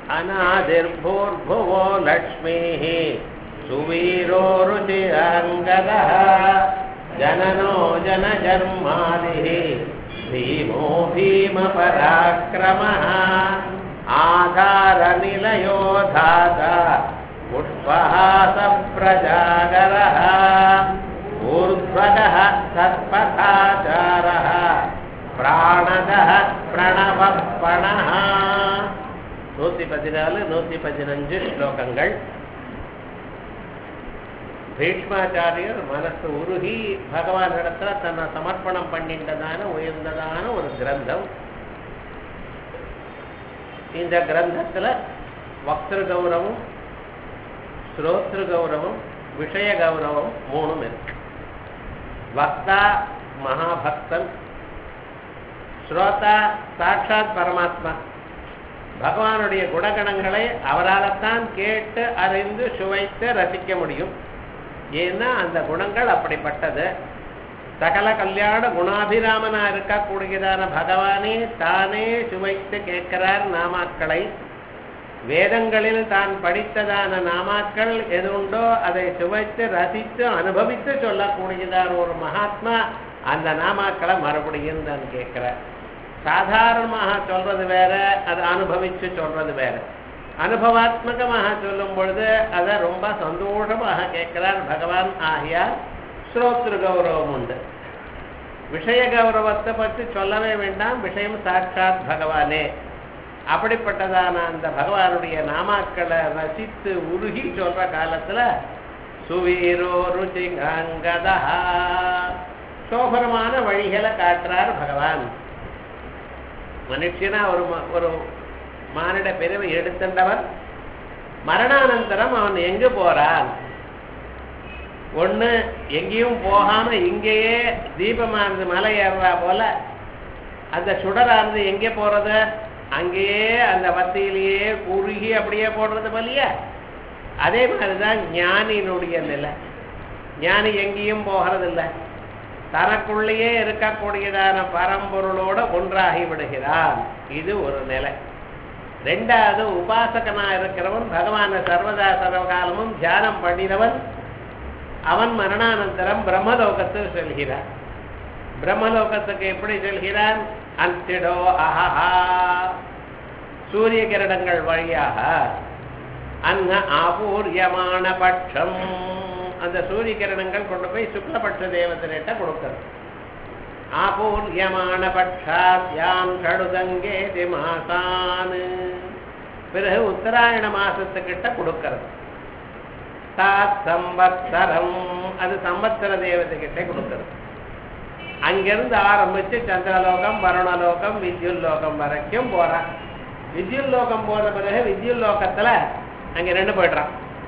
अनादिर्भूर्भुवो लक्ष्मीः सुवीरो रुचिराङ्गदः जननो जनजन्मादिः भीमो भीमपराक्रमः आधारनिलयो धाता पुष्पहासप्रजागरः ऊर्ध्वगः सत्पथाचारः பிராணதः பிரணவப்பணः நூத்தி பதினாலு நூத்தி பதினஞ்சு ஸ்லோகங்கள் பீஷ்மாச்சாரியர் மனசு உருகி பகவான் இடத்துல தன்னை சமர்ப்பணம் பண்ணிட்டதான உயர்ந்ததான ஒரு கிரந்தம் இந்த கிரந்தத்துல வக்திரு கௌரவம் ஸ்ரோத்ரு கௌரவம் விஷய கௌரவம் மூணும் இருக்கு வக்தா மகாபக்தன் ஸ்ரோதா சாட்சாத் பரமாத்மா பகவானுடைய குணகணங்களை அவரால்தான் கேட்டு அறிந்து சுவைத்து ரசிக்க முடியும் ஏன்னா அந்த குணங்கள் அப்படிப்பட்டது சகல கல்யாண குணாபிராமனா இருக்கக்கூடியதான பகவானே தானே சுவைத்து கேட்கிறார் நாமாக்களை வேதங்களில் தான் படித்ததான நாமாக்கள் எது உண்டோ அதை சுவைத்து ரசித்து அனுபவித்து சொல்லக்கூடியதான ஒரு மகாத்மா அந்த நாமாக்களை மறுபடியும் தான் கேட்கிறார் சாதாரணமாக சொல்றது வேற அதை அனுபவிச்சு சொல்றது வேற அனுபவாத்மகமாக சொல்லும் பொழுது அதை ரொம்ப சந்தோஷமாக கேட்கிறார் பகவான் ஆகியார் ஸ்ரோத்ரு கௌரவம் உண்டு விஷய கௌரவத்தை பற்றி சொல்லவே வேண்டாம் விஷயம் சாட்சாத் பகவானே அப்படிப்பட்டதான அந்த பகவானுடைய நாமாக்களை ரசித்து உருகி சொல்ற காலத்துல சுவீரோ ருச்சிங்கதா சோபரமான வழிகளை காட்டுறார் பகவான் மனுஷனா ஒரு ஒரு மானிட பிறவை எடுத்துட்டவன் மரணானந்தரம் அவன் எங்க போறான் ஒண்ணு எங்கேயும் போகாம இங்கேயே தீபமானது மலை ஏறுறா போல அந்த சுடரானது எங்கே போறது அங்கேயே அந்த வத்தியிலேயே குறுகி அப்படியே போடுறது போலியா அதே மாதிரிதான் ஞானியினுடைய நிலை ஞானி எங்கேயும் போகிறதில்லை தனக்குள்ளேயே இருக்கக்கூடியதான பரம்பொருளோட ஒன்றாகி விடுகிறான் இது ஒரு நிலை ரெண்டாவது உபாசகனா இருக்கிறவன் பகவான சர்வதா சர்வகாலமும் தியானம் பண்ணினவன் அவன் மரணானந்தரம் பிரம்மலோகத்தில் செல்கிறான் பிரம்மலோகத்துக்கு எப்படி செல்கிறான் அந்திடோ அஹஹா சூரிய கிரணங்கள் வழியாக அங்க ஆபூரியமான பட்சம் அந்த சூரிய கிரணங்கள் கொண்டு போய் சுக்லபட்ச தேவதனிட்ட கொடுக்கிறது ஆபூர்யமான பட்சாத்யாம் கடுதங்கே மாசான் பிறகு உத்தராயண மாசத்துக்கிட்ட கொடுக்கிறது தாத் சம்பத்சரம் அது சம்பத்சர தேவதைகிட்ட கொடுக்கிறது அங்கிருந்து ஆரம்பிச்சு சந்திரலோகம் வருணலோகம் வித்யுல்லோகம் வரைக்கும் போறான் வித்யுல்லோகம் போன பிறகு வித்யுல்லோகத்துல அங்க ரெண்டு போயிடுறான்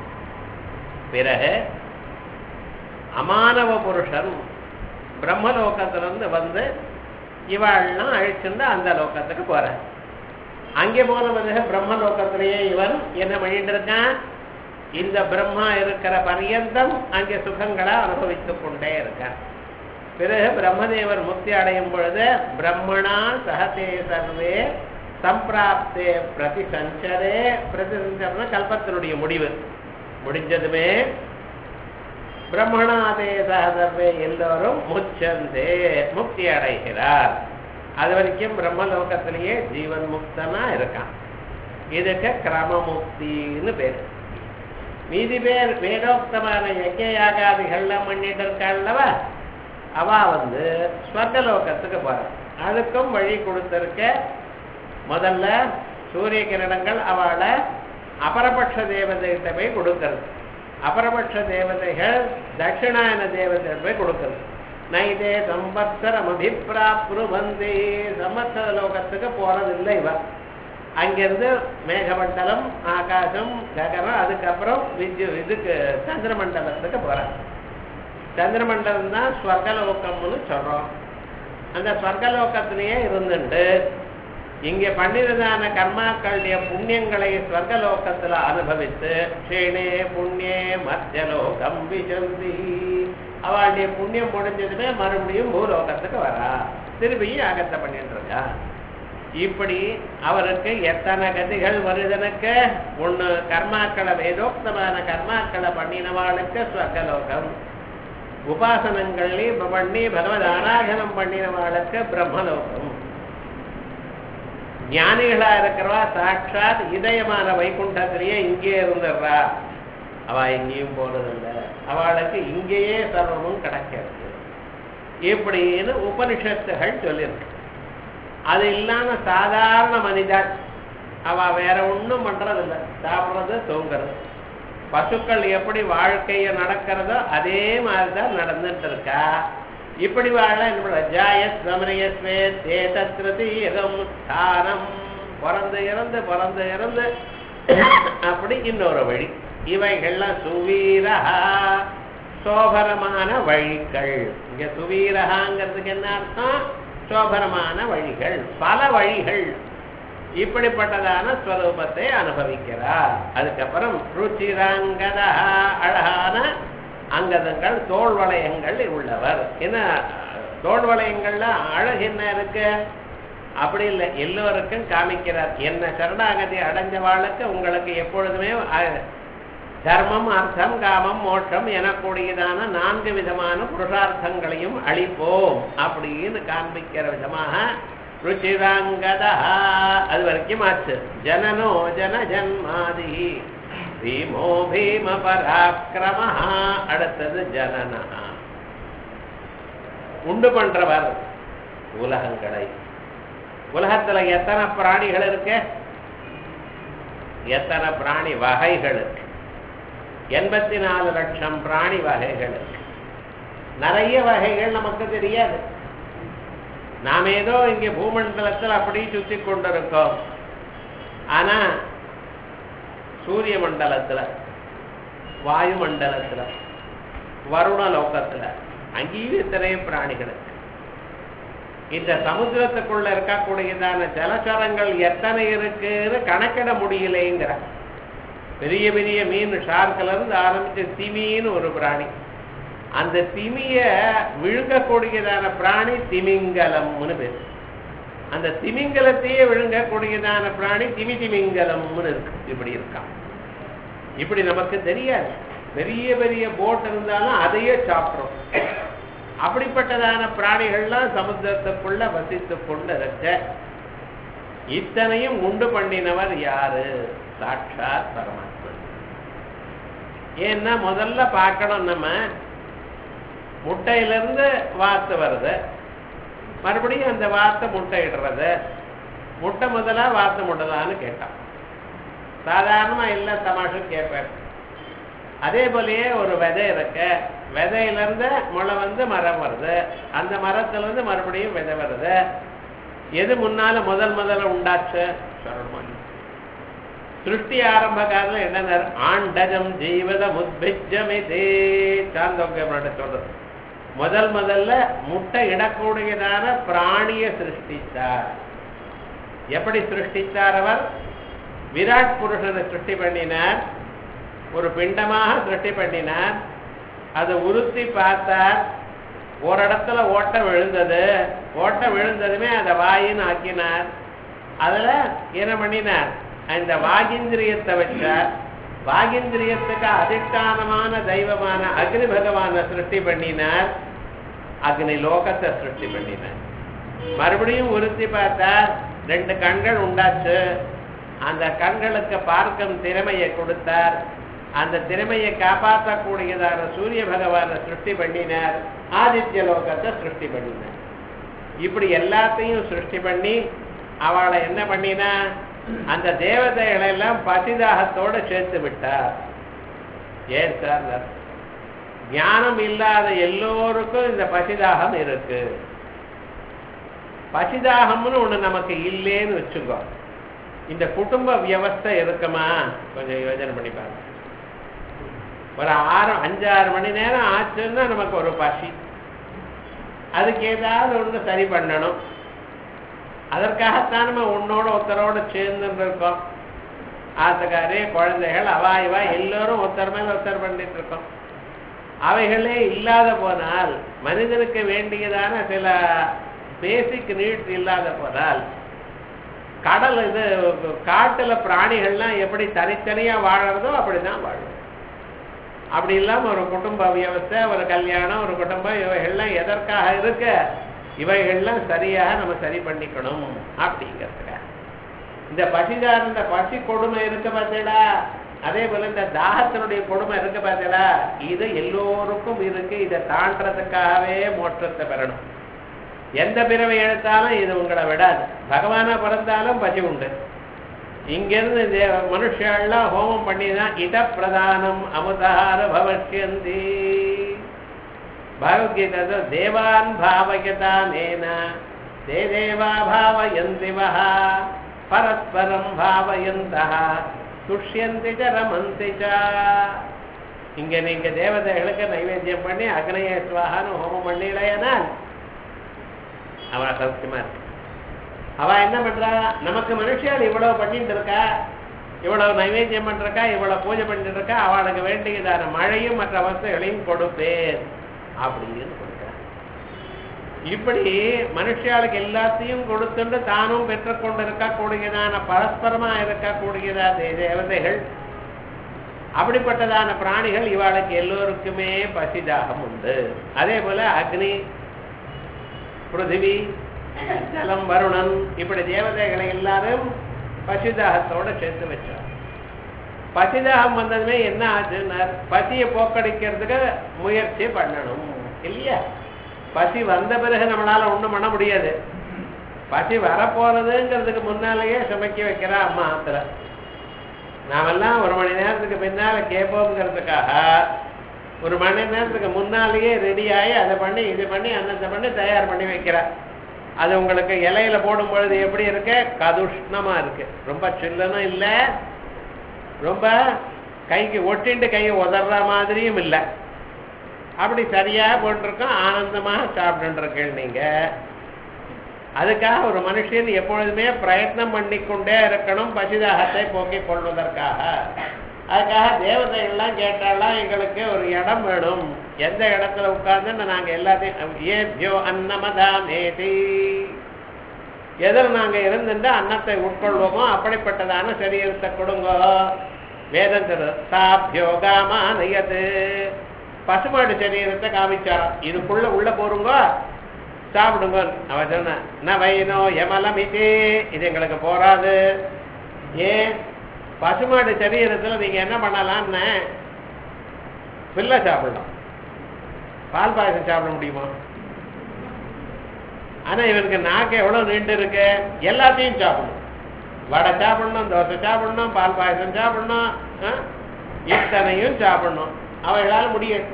பிறகு அமானவ புருஷன் பிரம்மலோகத்திலிருந்து வந்து இவாள்லாம் அழிச்சுட்டு அந்த லோகத்துக்கு போற அங்கே போன பிறகு பிரம்மலோகத்திலேயே இவன் என்ன பண்ணிட்டு இருக்கான் இந்த பிரம்மா இருக்கிற பரியந்தம் அங்கே சுகங்களை அனுபவித்துக் கொண்டே இருக்கான் பிறகு பிரம்மதேவர் முக்தி அடையும் பொழுது பிரம்மணா சகதே சர்வே சம்பிராப்தே பிரதி சஞ்சரே பிரதி சஞ்சரன கல்பத்தினுடைய முடிவு முடிஞ்சதுமே பிரம்மணாதே சகதர்வே எல்லோரும் முச்சந்தே முக்தி அடைகிறார் அது வரைக்கும் பிரம்மலோகத்திலேயே ஜீவன் முக்தனா இருக்கான் இதுக்கு கிரமமுக்தின்னு பேரு மீதி பேர் வேதோக்தமான யஜ்ய யாகாதிகள்லாம் பண்ணிட்டு இருக்காள்லவ அவ வந்து ஸ்வர்கலோகத்துக்கு போற அதுக்கும் வழி கொடுத்திருக்க முதல்ல சூரிய கிரணங்கள் அவளை அபரபட்ச தேவதைகிட்ட போய் கொடுக்கறது அபரபட்ச தேவதைகள் தட்சிணாயன தேவதை போய் கொடுக்கறது நைதே சம்பத்சரம் அபிப்பிராப்ருவந்தி சம்பத்சர லோகத்துக்கு போறதில்லை இவன் அங்கிருந்து மேகமண்டலம் ஆகாசம் ககனம் அதுக்கப்புறம் வித்யு இதுக்கு சந்திரமண்டலத்துக்கு போறான் சந்திரமண்டலம் தான் ஸ்வர்கலோகம்னு சொல்றோம் அந்த ஸ்வர்கலோகத்திலேயே இருந்துட்டு இங்க பண்ணினதான கர்மாக்களுடைய புண்ணியங்களை ஸ்வர்கலோகத்துல அனுபவித்து க்ஷீணே புண்ணியே மத்தியலோகம் விசந்தி அவளுடைய புண்ணியம் முடிஞ்சதுமே மறுபடியும் பூலோகத்துக்கு வரா திரும்பியும் யாகத்தை பண்ணிட்டு இருக்கா இப்படி அவருக்கு எத்தனை கதிகள் வருதனுக்கு ஒண்ணு கர்மாக்களை வேதோக்தமான கர்மாக்களை பண்ணினவாளுக்கு ஸ்வர்கலோகம் உபாசனங்கள்லயும் பண்ணி பகவத் ஆராதனம் பண்ணினவாளுக்கு பிரம்மலோகம் ஞானிகளா இருக்கிறவா சாட்சாத் இதயமான வைகுண்டத்திலேயே இங்கே இருந்துடுறா அவ எங்கேயும் போறதில்லை அவளுக்கு இங்கேயே சர்வமும் கிடைக்கிறது இப்படின்னு உபனிஷத்துகள் சொல்லியிருக்கு அது இல்லாம சாதாரண மனிதன் அவ வேற ஒண்ணும் பண்றதில்லை சாப்பிடுறது தூங்குறது பசுக்கள் எப்படி வாழ்க்கைய நடக்கிறதோ அதே மாதிரிதான் நடந்துட்டு இருக்கா இப்படி வாழ என்ன ஜாயத் சமரியஸ்வே தேதத்ரதீகம் ஸ்தானம் பிறந்து இறந்து பிறந்து இறந்து அப்படி இன்னொரு வழி இவைகள்லாம் சுவீரஹா சோபரமான வழிகள் இங்க சுவீரகாங்கிறதுக்கு என்ன அர்த்தம் சோபரமான வழிகள் பல வழிகள் இப்படிப்பட்டதான ஸ்வரூபத்தை அனுபவிக்கிறார் அதுக்கப்புறம் ருச்சிராங்கதா அழகான அங்கதங்கள் தோல் வளையங்கள் உள்ளவர் என்ன தோல் வளையங்கள்ல அழகு என்ன இருக்கு அப்படி இல்லை எல்லோருக்கும் காமிக்கிறார் என்ன சரணாகதி அடைஞ்சவாளுக்கு உங்களுக்கு எப்பொழுதுமே அ- தர்மம் அர்த்தம் காமம் மோட்சம் எனக்கூடியதான நான்கு விதமான புருஷார்த்தங்களையும் அளிப்போம் அப்படின்னு காண்பிக்கிற விதமாக ருச்சிராங்கதா அது வரைக்கும் ஆச்சு ஜனனோ ஜன ஜன்மாதி பீமோ பீம பராக்கிரம அடுத்தது ஜனனா உண்டு பண்றவர் உலகங்களை உலகத்துல எத்தனை பிராணிகள் இருக்கு எத்தனை பிராணி வகைகள் இருக்கு எண்பத்தி நாலு லட்சம் பிராணி வகைகள் இருக்கு நிறைய வகைகள் நமக்கு தெரியாது நாம் ஏதோ இங்க பூமண்டலத்தில் அப்படி சுத்தி கொண்டிருக்கோம் ஆனா சூரிய மண்டலத்துல வாயு மண்டலத்துல வருண லோகத்துல அங்கேயும் எத்தனையோ பிராணிகள் இருக்கு இந்த சமுத்திரத்துக்குள்ள இருக்கக்கூடியதான ஜலச்சரங்கள் எத்தனை இருக்குன்னு கணக்கிட முடியலைங்கிற பெரிய பெரிய மீன் ஷார்க்ல இருந்து ஆரம்பிச்சு திமின்னு ஒரு பிராணி அந்த திமிய விழுங்கக்கூடியதான பிராணி திமிங்கலம்னு பேரு அந்த திமிங்கலத்தையே விழுங்கக்கூடியதான பிராணி திமி திமிங்கலம்னு இருக்கு இப்படி இருக்கான் இப்படி நமக்கு தெரியாது பெரிய பெரிய போட் இருந்தாலும் அதையே சாப்பிட்றோம் அப்படிப்பட்டதான பிராணிகள்லாம் சமுத்திரத்துக்குள்ள வசித்துக் கொண்டு இருக்க இத்தனையும் உண்டு பண்ணினவர் யாரு சாட்சாத் பரமாத்மன் ஏன்னா முதல்ல பார்க்கணும் நம்ம முட்டையிலிருந்து வாத்து வருது மறுபடியும் அந்த வாத்தை முட்டையிடுறது முட்டை முதலா வாத்து முட்டலான்னு கேட்டான் சாதாரணமா எல்லா தமாஷும் கேட்பார் அதே போலயே ஒரு விதை இருக்கு விதையிலிருந்து முளை வந்து மரம் வருது அந்த மரத்துல இருந்து மறுபடியும் விதை வருது எது முன்னால முதல் முதல்ல உண்டாச்சு சொல்லணும் சிருஷ்டி ஆரம்ப காலம் என்ன ஆண்டஜம் ஜீவதம் உத்பிஜமிதே சாந்தோக்கியம்னு சொல்றது முதல் முதல்ல முட்டை இடக்கூடியதான பிராணிய சிருஷ்டித்தார் எப்படி சிருஷ்டித்தார் அவர் விராட் புருஷனை சிருஷ்டி பண்ணினார் ஒரு பிண்டமாக சிருஷ்டி பண்ணினார் அதை உறுத்தி பார்த்தார் ஒரு இடத்துல ஓட்டை விழுந்தது ஓட்டை விழுந்ததுமே அதை வாயின்னு ஆக்கினார் அதுல என்ன பண்ணினார் அந்த வாகிந்திரியத்தை வச்சார் வாகிந்திரியத்துக்கு அதிஷ்டானமான தெய்வமான அக்னி பகவானை சிருஷ்டி பண்ணினார் அக்னி லோகத்தை சிருஷ்டி பண்ணினார் மறுபடியும் உறுத்தி பார்த்தார் ரெண்டு கண்கள் உண்டாச்சு அந்த கண்களுக்கு பார்க்கும் திறமையை கொடுத்தார் அந்த திறமையை காப்பாற்றக்கூடியதான சூரிய பகவானை சிருஷ்டி பண்ணினார் ஆதித்ய லோகத்தை சிருஷ்டி பண்ணினார் இப்படி எல்லாத்தையும் சிருஷ்டி பண்ணி அவளை என்ன பண்ணினா அந்த தேவதைகளை எல்லாம் பசிதாகத்தோட சேர்த்து விட்டார் ஏன் சார் ஞானம் இல்லாத எல்லோருக்கும் இந்த பசிதாகம் இருக்கு பசிதாகம்னு ஒண்ணு நமக்கு இல்லேன்னு வச்சுக்கோ இந்த குடும்ப வியவஸ்தை இருக்குமா கொஞ்சம் யோசனை பண்ணி பாருங்க ஒரு ஆறு அஞ்சாறு மணி நேரம் ஆச்சுன்னா நமக்கு ஒரு பசி அதுக்கு ஏதாவது ஒன்று சரி பண்ணணும் அதற்காகத்தான் நம்ம உன்னோட ஒருத்தரோட சேர்ந்து இருக்கோம் ஆத்துக்காரே குழந்தைகள் அவா இவா எல்லோரும் ஒருத்தர் மேல ஒருத்தர் பண்ணிட்டு இருக்கோம் அவைகளே இல்லாத போனால் மனிதனுக்கு வேண்டியதான சில பேசிக் நீட்ஸ் இல்லாத போனால் கடல் இது காட்டுல பிராணிகள்லாம் எப்படி தனித்தனியா வாழறதோ அப்படிதான் வாழும் அப்படி இல்லாம ஒரு குடும்ப வியவஸ்தை ஒரு கல்யாணம் ஒரு குடும்பம் இவைகள்லாம் எதற்காக இருக்க இவைகள்லாம் சரியாக நம்ம சரி பண்ணிக்கணும் அப்படிங்கிறதுக்காக இந்த பசிதார் இந்த பசி கொடுமை இருக்க பார்த்தீங்களா அதே போல இந்த தாகத்தினுடைய கொடுமை இருக்க பார்த்தீங்களா இது எல்லோருக்கும் இருக்கு இதை தாண்டறதுக்காகவே மோட்சத்தை பெறணும் எந்த பிறவை எடுத்தாலும் இது உங்களை விடாது பகவானா பிறந்தாலும் பசி உண்டு இங்கிருந்து இந்த மனுஷெல்லாம் ஹோமம் பண்ணி தான் இட பிரதானம் அமுதார பவஷ்யந்தி பகவத்கீதை தேவான் பாவயதானேன தே தேவா பாவயந்தி வஹ பரஸ்பரம் பாவயந்தः துஷ்யந்தி ச ரமந்தி ச இங்க நீங்க தேவதைகளுக்கு நைவேத்தியம் பண்ணி அக்னய சுவாகான்னு ஹோமம் பண்ணலையானால் அவ சௌக்கியமா இருக்கு அவ என்ன பண்றா நமக்கு மனுஷியால் இவ்வளவு பண்ணிட்டு இருக்கா இவ்வளவு நைவேத்தியம் பண்றக்கா இவ்வளவு பூஜை பண்ணிட்டு இருக்கா அவளுக்கு வேண்டியதான மழையும் மற்ற வசதிகளையும் கொடுப்பேன் அப்படின்னு கொடுக்கிறார் இப்படி மனுஷியாளுக்கு எல்லாத்தையும் கொடுத்துட்டு தானும் பெற்றுக்கொண்டு இருக்கக்கூடியதான பரஸ்பரமா இருக்கக்கூடியதான தேவதைகள் அப்படிப்பட்டதான பிராணிகள் இவாளுக்கு எல்லோருக்குமே பசிதாகம் உண்டு அதே போல அக்னி பிருத்திவி ஜலம் வருணன் இப்படி தேவதைகளை எல்லாரும் பசிதாகத்தோட சேர்த்து வச்சார் பசிதாகம் வந்ததுமே என்ன ஆச்சுன்னா பசியை போக்கடிக்கிறதுக்கு முயற்சி பண்ணணும் இல்லையா பசி வந்த பிறகு நம்மளால ஒண்ணும் பண்ண முடியாது பசி வரப்போறதுங்கிறதுக்கு முன்னாலேயே சமைக்க வைக்கிறா அம்மா ஆத்திர நாமெல்லாம் ஒரு மணி நேரத்துக்கு பின்னால கேட்போங்கிறதுக்காக ஒரு மணி நேரத்துக்கு முன்னாலேயே ரெடி ஆகி அதை பண்ணி இது பண்ணி அன்னத்தை பண்ணி தயார் பண்ணி வைக்கிறா அது உங்களுக்கு இலையில போடும் பொழுது எப்படி இருக்கு கதுஷ்ணமா இருக்கு ரொம்ப சில்லனும் இல்லை ரொம்ப கைக்கு ஒட்டிண்டு கையை உதற மாதிரியும் இல்லை அப்படி சரியா போட்டிருக்கோம் ஆனந்தமாக சாப்பிட்டுருக்கேன் நீங்க அதுக்காக ஒரு மனுஷன் எப்பொழுதுமே பிரயத்னம் பண்ணிக்கொண்டே இருக்கணும் பசிதாகத்தை போக்கிக் கொள்வதற்காக அதுக்காக தேவதைகள்லாம் கேட்டாலாம் எங்களுக்கு ஒரு இடம் வேணும் எந்த இடத்துல உட்கார்ந்து நாங்க எல்லாத்தையும் ஏபியோ அன்னமதாம் ஏதி எதில் நாங்க இருந்துட்டு அன்னத்தை உட்கொள்வோமோ அப்படிப்பட்டதான சரீரத்தை கொடுங்க வேதம் சொல்லு சாபியோ காமானயது பசுமாடு சரீரத்தை காமிச்சாராம் இதுக்குள்ள உள்ள போருங்க சாப்பிடுங்க அவ சொன்ன ந வைனோ யமலமிதே இது எங்களுக்கு போராது ஏன் பசுமாடு சரீரத்துல நீங்க என்ன பண்ணலாம்னு பிள்ளை சாப்பிடலாம் பால் பாயசம் சாப்பிட முடியுமா ஆனா இவனுக்கு நாக்கு எவ்வளவு நீண்டு இருக்கு எல்லாத்தையும் சாப்பிடணும் வடை சாப்பிடணும் தோசை சாப்பிடணும் பால் பாயசம் சாப்பிடணும் ஆ? இத்தனையும் சாப்பிடணும் அவைகளால் முடியாது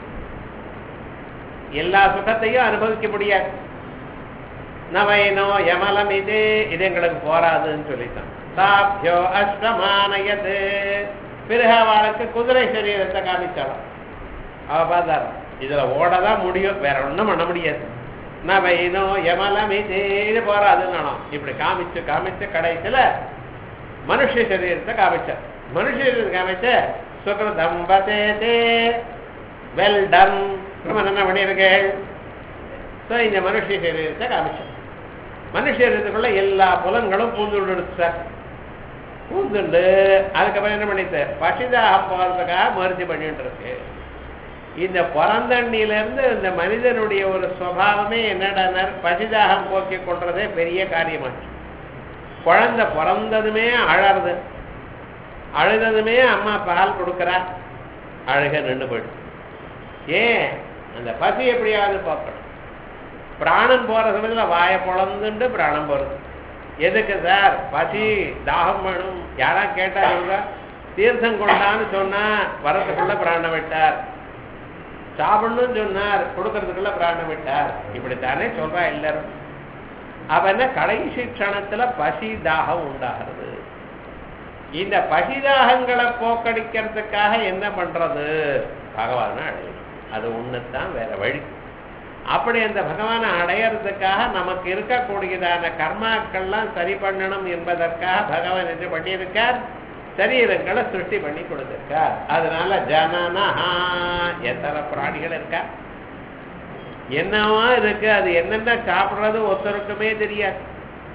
எல்லா சுகத்தையும் அனுபவிக்க முடியாது நவைனோ யமலம் இது இது எங்களுக்கு போராதுன்னு சொல்லிட்டான் சாப்பியோ அஷ்டமானயது பிறகு அவளுக்கு குதிரை சரீரத்தை காமிச்சாலும் அவ பார்த்தாரு இதுல ஓடதான் முடியும் வேற ஒண்ணும் பண்ண முடியாது நவைனோ யமலம் இது இது போராதுன்னு இப்படி காமிச்சு காமிச்சு கடைசியில மனுஷ சரீரத்தை காமிச்சார் மனுஷ சரீரத்தை காமிச்ச சுகிருதம் பதேதே வெல் டன் ரொம்ப என்ன பண்ணியிருக்கேன் ஸோ இந்த மனுஷ சரீரத்தை காமிச்சோம் மனுஷ சரீரத்துக்குள்ள எல்லா புலன்களும் பூந்துடுச்சு சார் பூந்துண்டு அதுக்கப்புறம் என்ன பண்ணிட்டு பசிதாக போகிறதுக்காக முயற்சி பண்ணிட்டு இருக்கு இந்த பிறந்தண்ணியிலிருந்து இந்த மனிதனுடைய ஒரு சுவாவமே என்னடா பசிதாகம் போக்கி கொள்றதே பெரிய காரியமாச்சு குழந்தை பிறந்ததுமே அழறது அழுததுமே அம்மா பால் கொடுக்குறா அழுக நின்று போயிடும் ஏன் அந்த பசி எப்படியாவது பார்க்கணும் பிராணம் போற சமயத்துல வாயை பொழந்துண்டு பிராணம் போறது எதுக்கு சார் பசி தாகம் வேணும் யாரா கேட்டா இவங்க தீர்த்தம் கொண்டான்னு சொன்னா வரத்துக்குள்ள பிராணம் விட்டார் சாப்பிடணும்னு சொன்னார் கொடுக்கறதுக்குள்ள பிராணம் விட்டார் இப்படித்தானே சொல்றா எல்லாரும் அப்ப என்ன கடைசி க்ஷணத்துல பசி தாகம் உண்டாகிறது இந்த பசிதாகங்களை போக்கடிக்கிறதுக்காக என்ன பண்றது பகவானை அடையணும் அது ஒண்ணுதான் வேற வழி அப்படி அந்த பகவானை அடையறதுக்காக நமக்கு இருக்கக்கூடியதான கர்மாக்கள்லாம் சரி பண்ணணும் என்பதற்காக பகவான் என்ன பண்ணியிருக்கார் சரீரங்களை சிருஷ்டி பண்ணி கொடுத்திருக்கார் அதனால ஜனனஹா எத்தனை பிராணிகள் இருக்கா என்னவா இருக்கு அது என்னென்ன சாப்பிடுறது ஒருத்தருக்குமே தெரியாது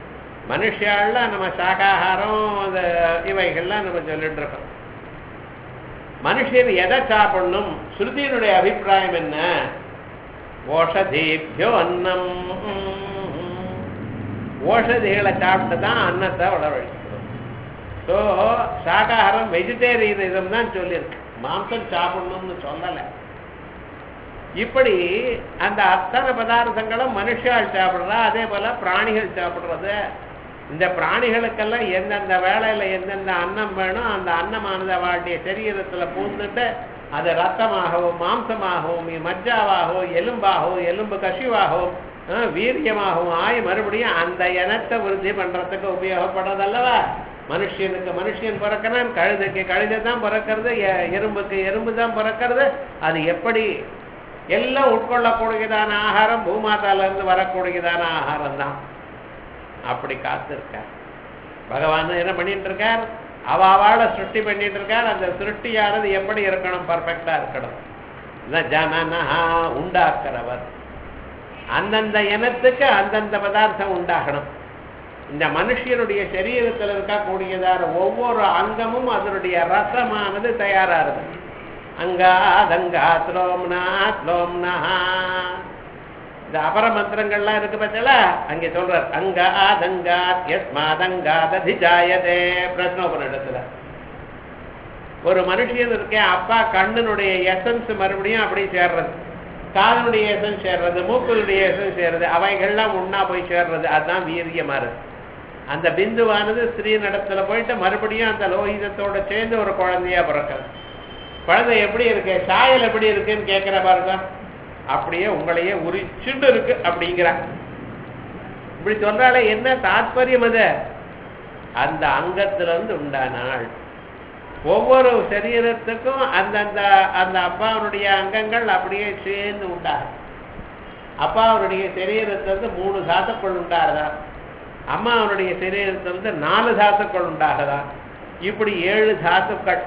மனுஷால நம்ம சாகாகாரம் அந்த இவைகள்லாம் நம்ம சொல்லிட்டு இருக்கோம் மனுஷன் எதை சாப்பிடணும் ஸ்ருதியினுடைய அபிப்பிராயம் என்ன ஓஷதீபியோ அன்னம் ஓஷதிகளை சாப்பிட்டு தான் அன்னத்தை வளரழிக்கணும் ஸோ சாகாகாரம் வெஜிடேரியனிசம் தான் சொல்லியிருக்கு மாம்சம் சாப்பிடணும்னு சொல்லலை இப்படி அந்த அத்தனை பதார்த்தங்களும் மனுஷால் சாப்பிடுறா அதே போல பிராணிகள் சாப்பிடுறது இந்த பிராணிகளுக்கெல்லாம் எந்தெந்த வேலையில எந்தெந்த அன்னம் வேணும் அந்த அன்னமானது அவளுடைய சரீரத்துல பூந்துட்டு அது ரத்தமாகவும் மாம்சமாகவும் மஜ்ஜாவாகவும் எலும்பாகவும் எலும்பு கசிவாகவும் அஹ், வீரியமாகவும் ஆகி மறுபடியும் அந்த இனத்தை விருத்தி பண்றதுக்கு உபயோகப்படுறது அல்லவா மனுஷனுக்கு மனுஷன் பிறக்கிறான் கழுதைக்கு கழுதை தான் பிறக்கிறது எ- எறும்புக்கு எறும்பு தான் பிறக்கிறது அது எப்படி எல்லாம் உட்கொள்ளக்கூடியதான ஆகாரம் பூமாதால இருந்து வரக்கூடியதான ஆகாரம் தான் அப்படி காத்திருக்கார் பகவான் என்ன பண்ணிட்டு இருக்கார் அவ அவளை சிருஷ்டி பண்ணிட்டு இருக்கார் அந்த சிருஷ்டியானது எப்படி இருக்கணும் பர்ஃபெக்டா இருக்கணும் இதான் ஜனனஹா உண்டாக்குறவர் அந்தந்த இனத்துக்கு அந்தந்த பதார்த்தம் உண்டாகணும் இந்த மனுஷனுடைய சரீரத்தில் இருக்கக்கூடியதான ஒவ்வொரு அங்கமும் அதனுடைய ரசமானது தயாராகுது அங்காதங்கா ஸ்லோம்னா ஸ்லோம்னா இந்த அபர மந்திரங்கள்லாம் இருக்கு பார்த்தல அங்கே சொல்றார் அங்க ஆதங்காத் யஸ்மாதங்காத் அதிஜாயதே பிரஸ்னோபனிடத்துல ஒரு மனுஷன் இருக்கேன் அப்பா கண்ணினுடைய எசன்ஸ் மறுபடியும் அப்படியே சேர்றது காதனுடைய எசன்ஸ் சேர்றது மூக்குடைய எசன்ஸ் சேர்றது அவைகள்லாம் ஒண்ணா போய் சேர்றது அதுதான் வீரியமா இருக்கு அந்த பிந்துவானது ஸ்ரீ நடத்துல போயிட்டு மறுபடியும் அந்த லோகிதத்தோட சேர்ந்து ஒரு குழந்தையா பிறக்கிறது குழந்தை எப்படி இருக்கு சாயல் எப்படி இருக்குன்னு கேட்கிற பாருங்க அப்படியே உங்களையே உரிச்சுட்டு இருக்கு அப்படிங்கிற இப்படி சொல்றாலே என்ன தாத்பரியம் அது அந்த அங்கத்துல இருந்து உண்டானாள் ஒவ்வொரு சரீரத்துக்கும் அந்தந்த அந்த அப்பாவுடைய அங்கங்கள் அப்படியே சேர்ந்து உண்டாகும் அப்பாவுடைய சரீரத்திலிருந்து மூணு தாத்துக்கள் உண்டாகுதா அம்மாவனுடைய சரீரத்திலிருந்து நாலு தாத்துக்கள் உண்டாகுதா இப்படி ஏழு தாத்துக்கள்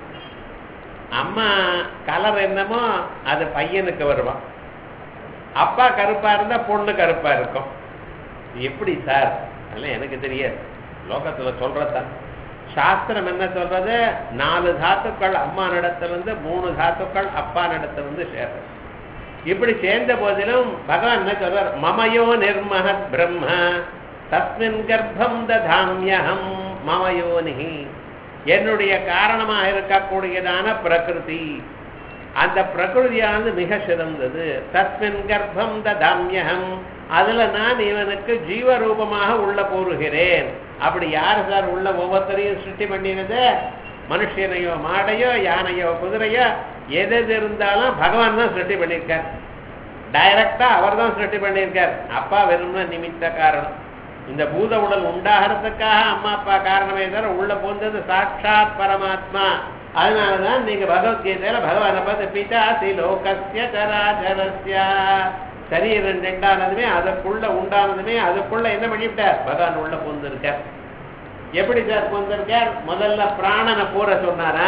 அம்மா கலர் என்னமோ அது பையனுக்கு வருவான் அப்பா கருப்பா இருந்தா பொண்ணு கருப்பா இருக்கும் இது எப்படி சார் அதெல்லாம் எனக்கு தெரியாது லோகத்துல சொல்றதான் சாஸ்திரம் என்ன சொல்றது நாலு தாத்துக்கள் அம்மா நடத்திலிருந்து மூணு தாத்துக்கள் அப்பா நடத்திலிருந்து சேர்றது இப்படி சேர்ந்த போதிலும் பகவான் என்ன சொல்றார் மமயோ நிர்மஹத் பிரம்ம தஸ்மின் கர்ப்பம் ததாமியகம் மமயோனிஹி என்னுடைய காரணமாக இருக்கக்கூடியதான பிரகிருதி அந்த பிரகிருதியானது மிக சிறந்தது தஸ்மின் கர்ப்பம் ததாமியகம் அதுல நான் இவனுக்கு ஜீவரூபமாக உள்ள போருகிறேன் அப்படி யார் சார் உள்ள ஒவ்வொருத்தரையும் சிருஷ்டி பண்ணினது மனுஷனையோ மாடையோ யானையோ குதிரையோ எது எது இருந்தாலும் பகவான் தான் சிருஷ்டி பண்ணியிருக்கார் டைரக்டா அவர் தான் சிருஷ்டி பண்ணியிருக்கார் அப்பா வெறும்னா நிமித்த காரணம் இந்த பூத உடல் உண்டாகிறதுக்காக அம்மா அப்பா காரணமே தவிர உள்ள போந்தது சாட்சாத் பரமாத்மா அதனாலதான் நீங்க பகவத்கீதையில பகவானை பார்த்து பிதாசி லோகஸ்ய சராச்சரஸ்ய சரீரம் ரெண்டானதுமே அதுக்குள்ள உண்டானதுமே அதுக்குள்ள என்ன பண்ணிவிட்டார் பகவான் உள்ள பூந்திருக்கார் எப்படி சார் பூந்திருக்கார் முதல்ல பிராணனை பூர சொன்னாரா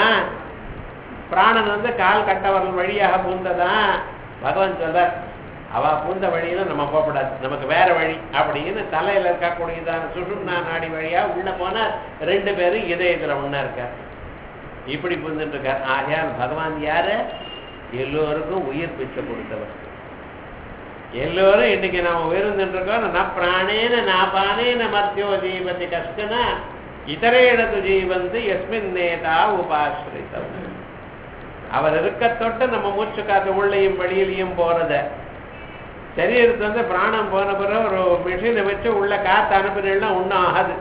பிராணன் வந்து கால் கட்டவர்கள் வழியாக பூந்ததான் பகவான் சொல்றார் அவ பூந்த வழியில நம்ம போகக்கூடாது நமக்கு வேற வழி அப்படின்னு தலையில இருக்கக்கூடியதான சுஷும்னா நாடி வழியா உள்ள போன ரெண்டு பேரும் இதயத்துல ஒண்ணா இருக்கார் இப்படி புரிந்துட்டு இருக்கார் ஆகையால் பகவான் யாரு எல்லோருக்கும் உயிர் பிச்சை கொடுத்தவர் எல்லோரும் இன்னைக்கு நாம உயர்ந்துட்டு இருக்கோம் ந பிராணேன நாபானேன மத்தியோ ஜீவதி கஷ்டன இதரேடது ஜீவந்து எஸ்மின் நேதா உபாசிரித்தம் அவர் இருக்க தொட்டு நம்ம மூச்சு காத்து உள்ளேயும் வெளியிலையும் போறத சரீரத்துல வந்து பிராணம் போன பிறகு ஒரு மிஷினை வச்சு உள்ள காத்து அனுப்பினா ஒன்றும் ஆகாது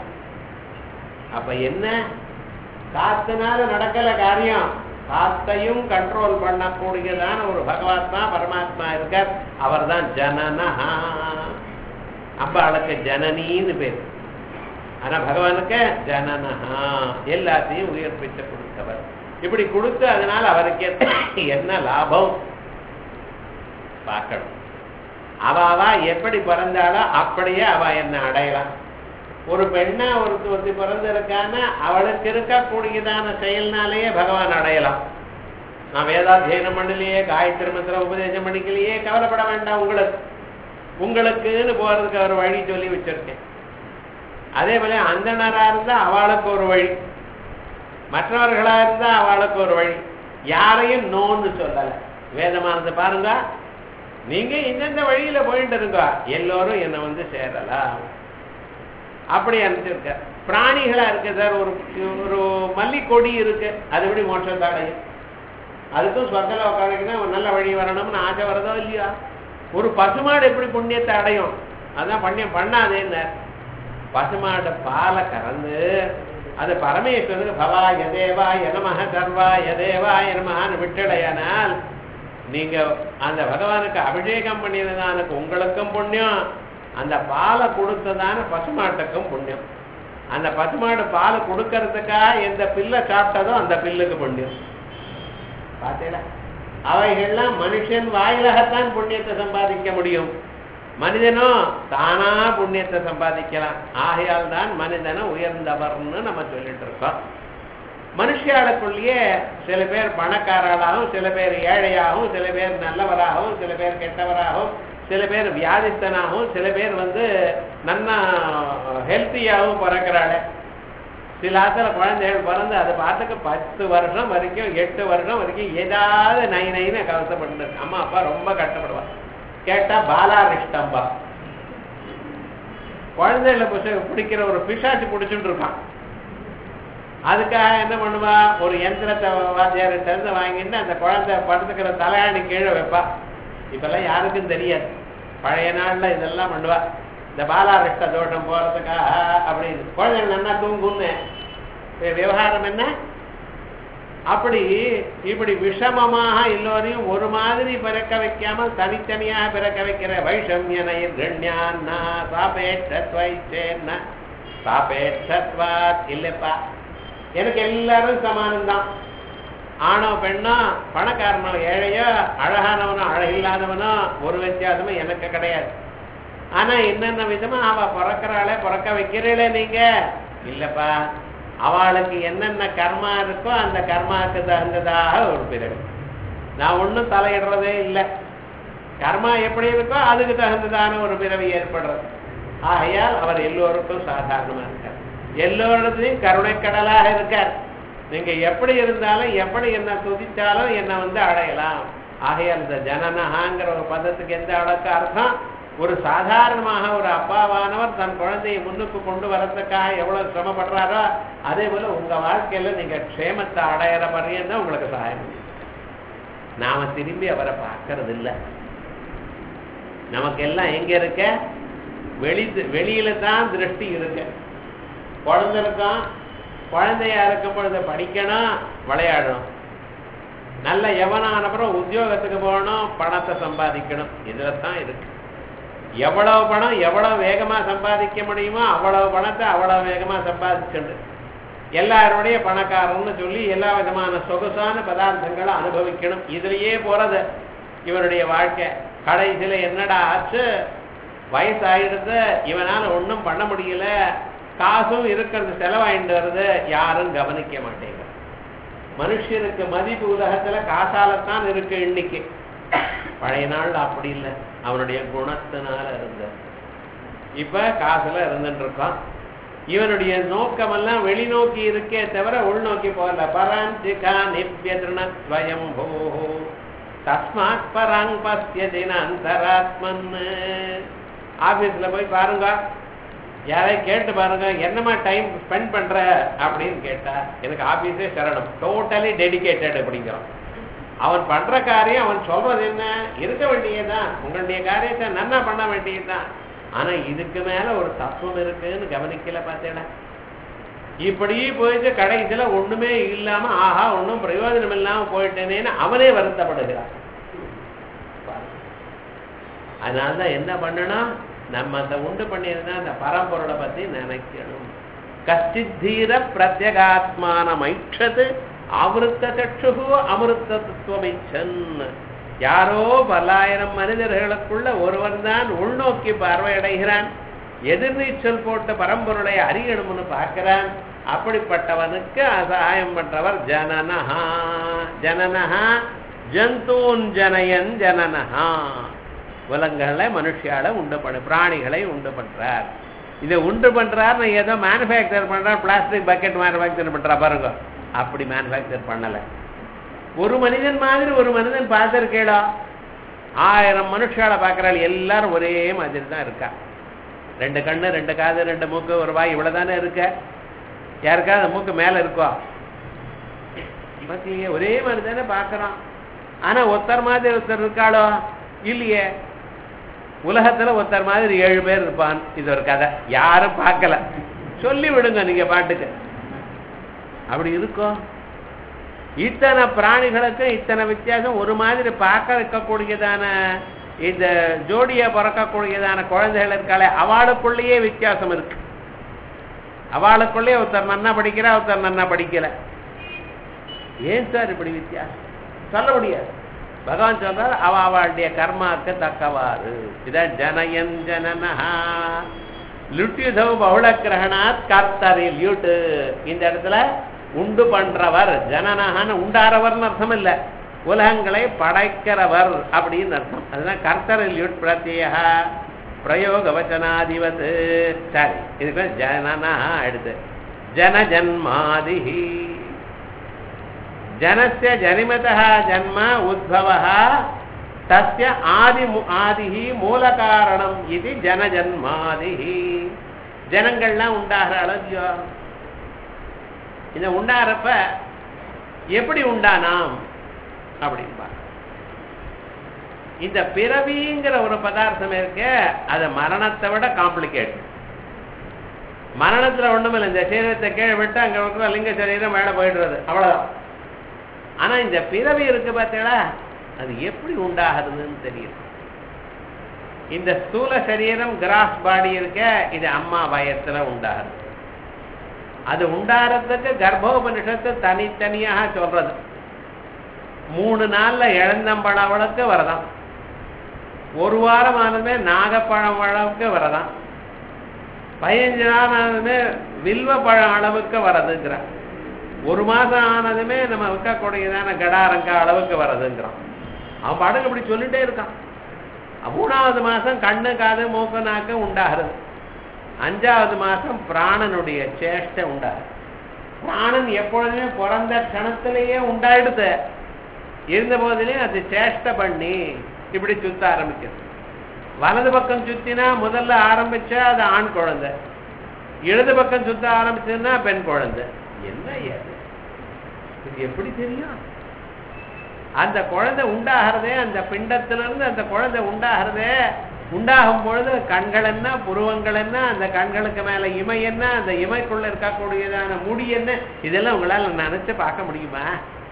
அப்ப என்ன காத்துனால நடக்கல காரியம் காத்தையும் கண்ட்ரோல் பண்ணக்கூடியதான ஒரு பகவாத்மா பரமாத்மா இருக்கார் அவர் தான் ஜனனஹா அம்பாளுக்கு ஜனனின்னு பேர் ஆனா பகவானுக்கு ஜனனஹா எல்லாத்தையும் உயிர்ப்பித்து கொடுத்தவர் இப்படி கொடுத்து அதனால அவருக்கு என்ன லாபம் பார்க்கணும் அவ அவ எப்படி பிறந்தாளோ அப்படியே அவ என்ன அடையலாம் ஒரு பெண்ணா ஒருத்தி ஒருத்தி பிறந்திருக்கான்னா அவளுக்கு இருக்கக்கூடியதான செயல்னாலேயே பகவான் அடையலாம் நான் வேதாத்தியனம் பண்ணலையே காயத்ரி மந்திரம் உபதேசம் பண்ணிக்கலையே கவலைப்பட வேண்டாம் உங்களுக்கு உங்களுக்குன்னு போறதுக்கு ஒரு வழி சொல்லி வச்சிருக்கேன் அதே போல அந்தணரா இருந்தா அவளுக்கு ஒரு வழி மற்றவர்களா இருந்தா அவளுக்கு ஒரு வழி யாரையும் நோன்னு சொல்லல வேதமானது பாருங்க நீங்க இந்தந்த வழியில போயிட்டு இருங்க எல்லோரும் என்னை வந்து சேரலாம் அப்படி அனுப்பிச்சிருக்க பிராணிகளா இருக்கு சார் ஒரு ஒரு மல்லிக்கொடி இருக்கு அது எப்படி மோட்சத்தை அடையும் அதுக்கும் சொர்க்கல உட்காந்துக்குன்னா ஒரு நல்ல வழி வரணும்னு ஆசை வரதோ இல்லையா ஒரு பசுமாடு எப்படி புண்ணியத்தை அடையும் அதான் புண்ணியம் பண்ணாதேன்னு பசுமாடு பாலை கறந்து அது பரமேஸ்வரனுக்கு பவா எதேவா எனமக சர்வா எதேவா எனமகான்னு விட்டடையானால் நீங்க அந்த பகவானுக்கு அபிஷேகம் பண்ணினதானுக்கு உங்களுக்கும் புண்ணியம் அந்த பாலை கொடுத்ததான பசுமாட்டுக்கும் புண்ணியம் அந்த பசுமாடு பால் கொடுக்கறதுக்கா எந்த பில்லை சாப்பிட்டதோ அந்த பில்லுக்கு புண்ணியம் பார்த்தீங்களா அவைகள்லாம் மனுஷன் வாயிலாகத்தான் புண்ணியத்தை சம்பாதிக்க முடியும் மனிதனோ தானா புண்ணியத்தை சம்பாதிக்கலாம் ஆகையால் தான் மனிதனை உயர்ந்தவர்னு நம்ம சொல்லிட்டு இருக்கோம் மனுஷியாளுக்குள்ளேயே சில பேர் பணக்காரர்களாகவும் சில பேர் ஏழையாகவும் சில பேர் நல்லவராகவும் சில பேர் கெட்டவராகவும் சில பேர் வியாதித்தனாகவும் சில பேர் வந்து நன்னா ஹெல்த்தியாகவும் பிறக்கிறாள் சில ஆத்துல குழந்தைகள் பிறந்து அது பாட்டுக்கு பத்து வருஷம் வரைக்கும் எட்டு வருஷம் வரைக்கும் ஏதாவது நை நைன்னு கவசப்பட்டு அம்மா அப்பா ரொம்ப கஷ்டப்படுவா கேட்டா பாலாரிஷ்டம்பா குழந்தைகளை பிடிக்கிற ஒரு பிசாச்சு பிடிச்சுட்டு இருக்கான் அதுக்காக என்ன பண்ணுவா ஒரு எந்திரத்தை வாத்தியார்கிட்ட இருந்து வாங்கிட்டு அந்த குழந்தை படுத்துக்கிற தலையாணி கீழே வைப்பா இப்பெல்லாம் யாருக்கும் தெரியாது பழைய நாள்ல இதெல்லாம் பண்ணுவா இந்த பாலாரிஷ்ட தோஷம் போறதுக்காக அப்படின்னு குழந்தைங்க நல்லா தூங்குன்னு விவகாரம் என்ன அப்படி இப்படி விஷமமாக எல்லோரையும் ஒரு மாதிரி பிறக்க வைக்காமல் தனித்தனியாக பிறக்க வைக்கிற வைஷமியனை கண்யான்னா சாபேட்சத்வைச்சேன்ன சாபேட்சத்வாத் இல்லப்பா எனக்கு எல்லாரும் சமானம்தான் ஆணோ பெண்ணோ பணக்காரனோ ஏழையோ அழகானவனோ அழகில்லாதவனோ ஒரு வித்தியாசமும் எனக்கு கிடையாது ஆனா என்னென்ன விதமா அவ பிறக்கிறாளே பிறக்க வைக்கிறீளே நீங்க இல்லப்பா அவளுக்கு என்னென்ன கர்மா இருக்கோ அந்த கர்மாவுக்கு தகுந்ததாக ஒரு பிறகு நான் ஒன்றும் தலையிடுறதே இல்லை கர்மா எப்படி இருக்கோ அதுக்கு தகுந்ததான ஒரு பிறவி ஏற்படுறது ஆகையால் அவர் எல்லோருக்கும் சாதாரணமா இருக்கார் எல்லோருடையும் கருணைக்கடலாக இருக்கார் நீங்க எப்படி இருந்தாலும் எப்படி என்ன துதிச்சாலும் என்னை வந்து அடையலாம் ஆகையால் இந்த ஜனனஹாங்கிற ஒரு பதத்துக்கு எந்த அளவுக்கு அர்த்தம் ஒரு சாதாரணமாக ஒரு அப்பாவானவர் தன் குழந்தையை முன்னுக்கு கொண்டு வரதுக்காக எவ்வளவு சிரமப்படுறாரோ அதே போல உங்க வாழ்க்கையில நீங்க க்ஷேமத்தை அடையிற வரையும் தான் உங்களுக்கு சகாயம் நாம திரும்பி அவரை பார்க்கறது இல்லை நமக்கு எல்லாம் எங்க இருக்க வெளி வெளியில தான் திருஷ்டி இருக்கு குழந்தை இருக்கான் குழந்தையா இருக்கும் பொழுது படிக்கணும் விளையாடணும் நல்ல எவனான அப்புறம் உத்தியோகத்துக்கு போகணும் பணத்தை சம்பாதிக்கணும் இதுல தான் இருக்கு எவ்வளவு பணம் எவ்வளவு வேகமா சம்பாதிக்க முடியுமோ அவ்வளவு பணத்தை அவ்வளவு வேகமா சம்பாதிச்சுண்டு எல்லாருடைய பணக்காரன்னு சொல்லி எல்லா விதமான சொகுசான பதார்த்தங்களை அனுபவிக்கணும் இதுலயே போறது இவருடைய வாழ்க்கை கடைசியில என்னடா ஆச்சு வயசாயிடுது இவனால ஒன்றும் பண்ண முடியல காசும் இருக்கிறது செலவாயிட்டு வருது யாரும் கவனிக்க மாட்டேங்க மனுஷனுக்கு மதிப்பு உலகத்துல காசாலத்தான் இருக்கு இன்னைக்கு பழைய நாள் அப்படி இல்லை அவனுடைய குணத்தினால இருந்த இப்ப காசுல இருந்துட்டு இருக்கான் இவனுடைய நோக்கமெல்லாம் வெளிநோக்கி இருக்கே தவிர உள்நோக்கி போகல பராஞ்சிகா நிபியதிருணத்வயம் போ தஸ்மாத் பராங் பசியதின அந்தராத்மன் ஆபீஸ்ல போய் பாருங்க யாரையும் கேட்டு பாருங்க என்னமா டைம் ஸ்பெண்ட் பண்ற அப்படின்னு கேட்டா எனக்கு ஆபீஸே சரணம் டோட்டலி டெடிகேட்டட் அப்படிங்கிறான் அவன் பண்ற காரியம் அவன் சொல்றது என்ன இருக்க வேண்டியதுதான் உங்களுடைய காரியத்தை நன்னா பண்ண வேண்டியதுதான் ஆனா இதுக்கு மேல ஒரு தத்துவம் இருக்குன்னு கவனிக்கல பார்த்தேடா இப்படி போயிட்டு கடைசியில ஒண்ணுமே இல்லாம ஆஹா ஒண்ணும் பிரயோஜனம் இல்லாம போயிட்டேனேன்னு அவனே வருத்தப்படுகிறான் அதனாலதான் என்ன பண்ணணும் நம்ம அந்த உண்டு பண்ணியிருந்தா அந்த பரம்பொருளை பத்தி நினைக்கணும் கஷ்டித் தீர பிரத்யகாத்மான ஐட்சது அமிர்த சற்று அமிர்த தத்துவமிச்சன் யாரோ பல்லாயிரம் மனிதர்களுக்குள்ள ஒருவன் தான் உள்நோக்கி பார்வையடைகிறான் எதிர்நீச்சல் போட்ட பரம்பொருளை அறியணும்னு பார்க்கிறான் அப்படிப்பட்டவனுக்கு அசகாயம் பண்றவர் ஜனனஹா ஜனனஹா ஜந்தூன் ஜனயன் ஜனனஹா உலகங்களை மனுஷியால உண்டு பண்ண பிராணிகளை உண்டு பண்றார் இதை உண்டு பண்றாரு ஏதோ மேனுஃபேக்சர் பண்றா பிளாஸ்டிக் பக்கெட் மேனுஃபேக்சர் பண்றா பாருங்க அப்படி மேனுஃபேக்சர் பண்ணல ஒரு மனிதன் மாதிரி ஒரு மனிதன் பார்த்திருக்கேடா ஆயிரம் மனுஷால பார்க்கறாள் எல்லாரும் ஒரே மாதிரி தான் இருக்கா ரெண்டு கண்ணு ரெண்டு காது ரெண்டு மூக்கு ஒரு வாய் இவ்வளவுதானே இருக்க யாருக்காவது மூக்கு மேல இருக்கோ பத்தியே ஒரே மாதிரி தானே பார்க்கறான் ஆனா ஒருத்தர் மாதிரி ஒருத்தர் இருக்காளோ இல்லையே உலகத்துல ஒருத்தர் மாதிரி ஏழு பேர் இருப்பான் இது ஒரு கதை யாரும் பார்க்கல சொல்லி விடுங்க நீங்க பாட்டுக்கு அப்படி இருக்கும் இத்தனை பிராணிகளுக்கும் இத்தனை வித்தியாசம் ஒரு மாதிரி பார்க்க வைக்கக்கூடியதான இந்த ஜோடியா பிறக்கக்கூடியதான குழந்தைகள் இருக்காளே அவளுக்குள்ளேயே வித்தியாசம் இருக்கு அவளுக்குள்ளேயே ஒருத்தர் நன்னா படிக்கிறா ஒருத்தர் நன்னா படிக்கல ஏன் சார் இப்படி வித்தியாசம் சொல்ல முடியாது பகவான் சொல்றார் அவ அவளுடைய கர்மாக்கு தக்கவாறு இதான் ஜனயன் ஜனனஹா லுட்யுதவ் பகுள கிரகணாத் கர்த்தரி லியூட்டு இந்த இடத்துல உண்டு பண்றவர் ஜனனஹான்னு உண்டாரவர்னு அர்த்தம் இல்ல உலகங்களை படைக்கிறவர் அப்படின்னு அர்த்தம் அதுதான் கர்த்தர் லியூட் பிரத்யேக பிரயோக வச்சனாதிபத்து சரி இதுக்கு ஜனனா எடுத்து ஜன ஜன்மாதிஹி ஜனஸ்ய ஜனிமதः ஜன்ம உத்பவः தஸ்ய ஆதி ஆதிஹி மூல காரணம் இது ஜனஜன்மாதிஹி ஜனங்கள்லாம் உண்டாகிற அளவியோ இந்த உண்டாகிறப்ப எப்படி உண்டானாம் அப்படின்பா இந்த பிறவிங்கிற ஒரு பதார்த்தம் இருக்க அது மரணத்தை விட காம்ப்ளிகேட் மரணத்துல ஒண்ணுமில்லை இந்த சரீரத்தை கீழே விட்டு அங்க இருக்கிற லிங்க சரீரம் மேல போயிடுறது அவ்வளவுதான் ஆனா இந்த பிறவி இருக்கு பார்த்தீங்களா அது எப்படி உண்டாகுதுன்னு தெரியும் இந்த ஸ்தூல சரீரம் கிராஸ் பாடி இருக்க இது அம்மா வயத்துல உண்டாகுது அது உண்டாகிறதுக்கு கர்ப்போபனிஷத்து தனித்தனியாக சொல்றது மூணு நாள்ல இழந்தம்பழம் அளவுக்கு வரதான் ஒரு வாரம் ஆனதுமே நாகப்பழம் அளவுக்கு வரதான் பதினஞ்சு நாள் ஆனதுமே வில்வ பழம் அளவுக்கு வரதுங்கிறான் ஒரு மாசம் ஆனதுமே நம்ம விற்கக்கூடியதான கடாரங்க அளவுக்கு வரதுங்கிறான் அவன் பாட்டுக்கு அப்படி சொல்லிட்டே இருக்கான் மூணாவது மாசம் கண்ணு காது மூக்கு நாக்கு உண்டாகிறது அஞ்சாவது மாசம் பிராணனுடைய சேஷ்டை உண்டாகுது பிராணன் எப்பொழுதுமே பிறந்த கணத்திலேயே உண்டாயிடுது இருந்த போதிலே அது சேஷ்டை பண்ணி இப்படி சுத்த ஆரம்பிக்குது வலது பக்கம் சுத்தினா முதல்ல ஆரம்பிச்சா அது ஆண் குழந்தை இடது பக்கம் சுத்த ஆரம்பிச்சதுன்னா பெண் குழந்தை என்ன ஏது இது எப்படி தெரியும் அந்த குழந்தை உண்டாகிறதே அந்த பிண்டத்திலிருந்து அந்த குழந்தை உண்டாகிறதே உண்டாகும் பொழுது கண்கள் என்ன புருவங்கள் என்ன அந்த கண்களுக்கு மேல இமை என்ன அந்த இமைக்குள்ள இருக்கக்கூடியதான முடி என்ன இதெல்லாம் உங்களால நினைச்சு பார்க்க முடியுமா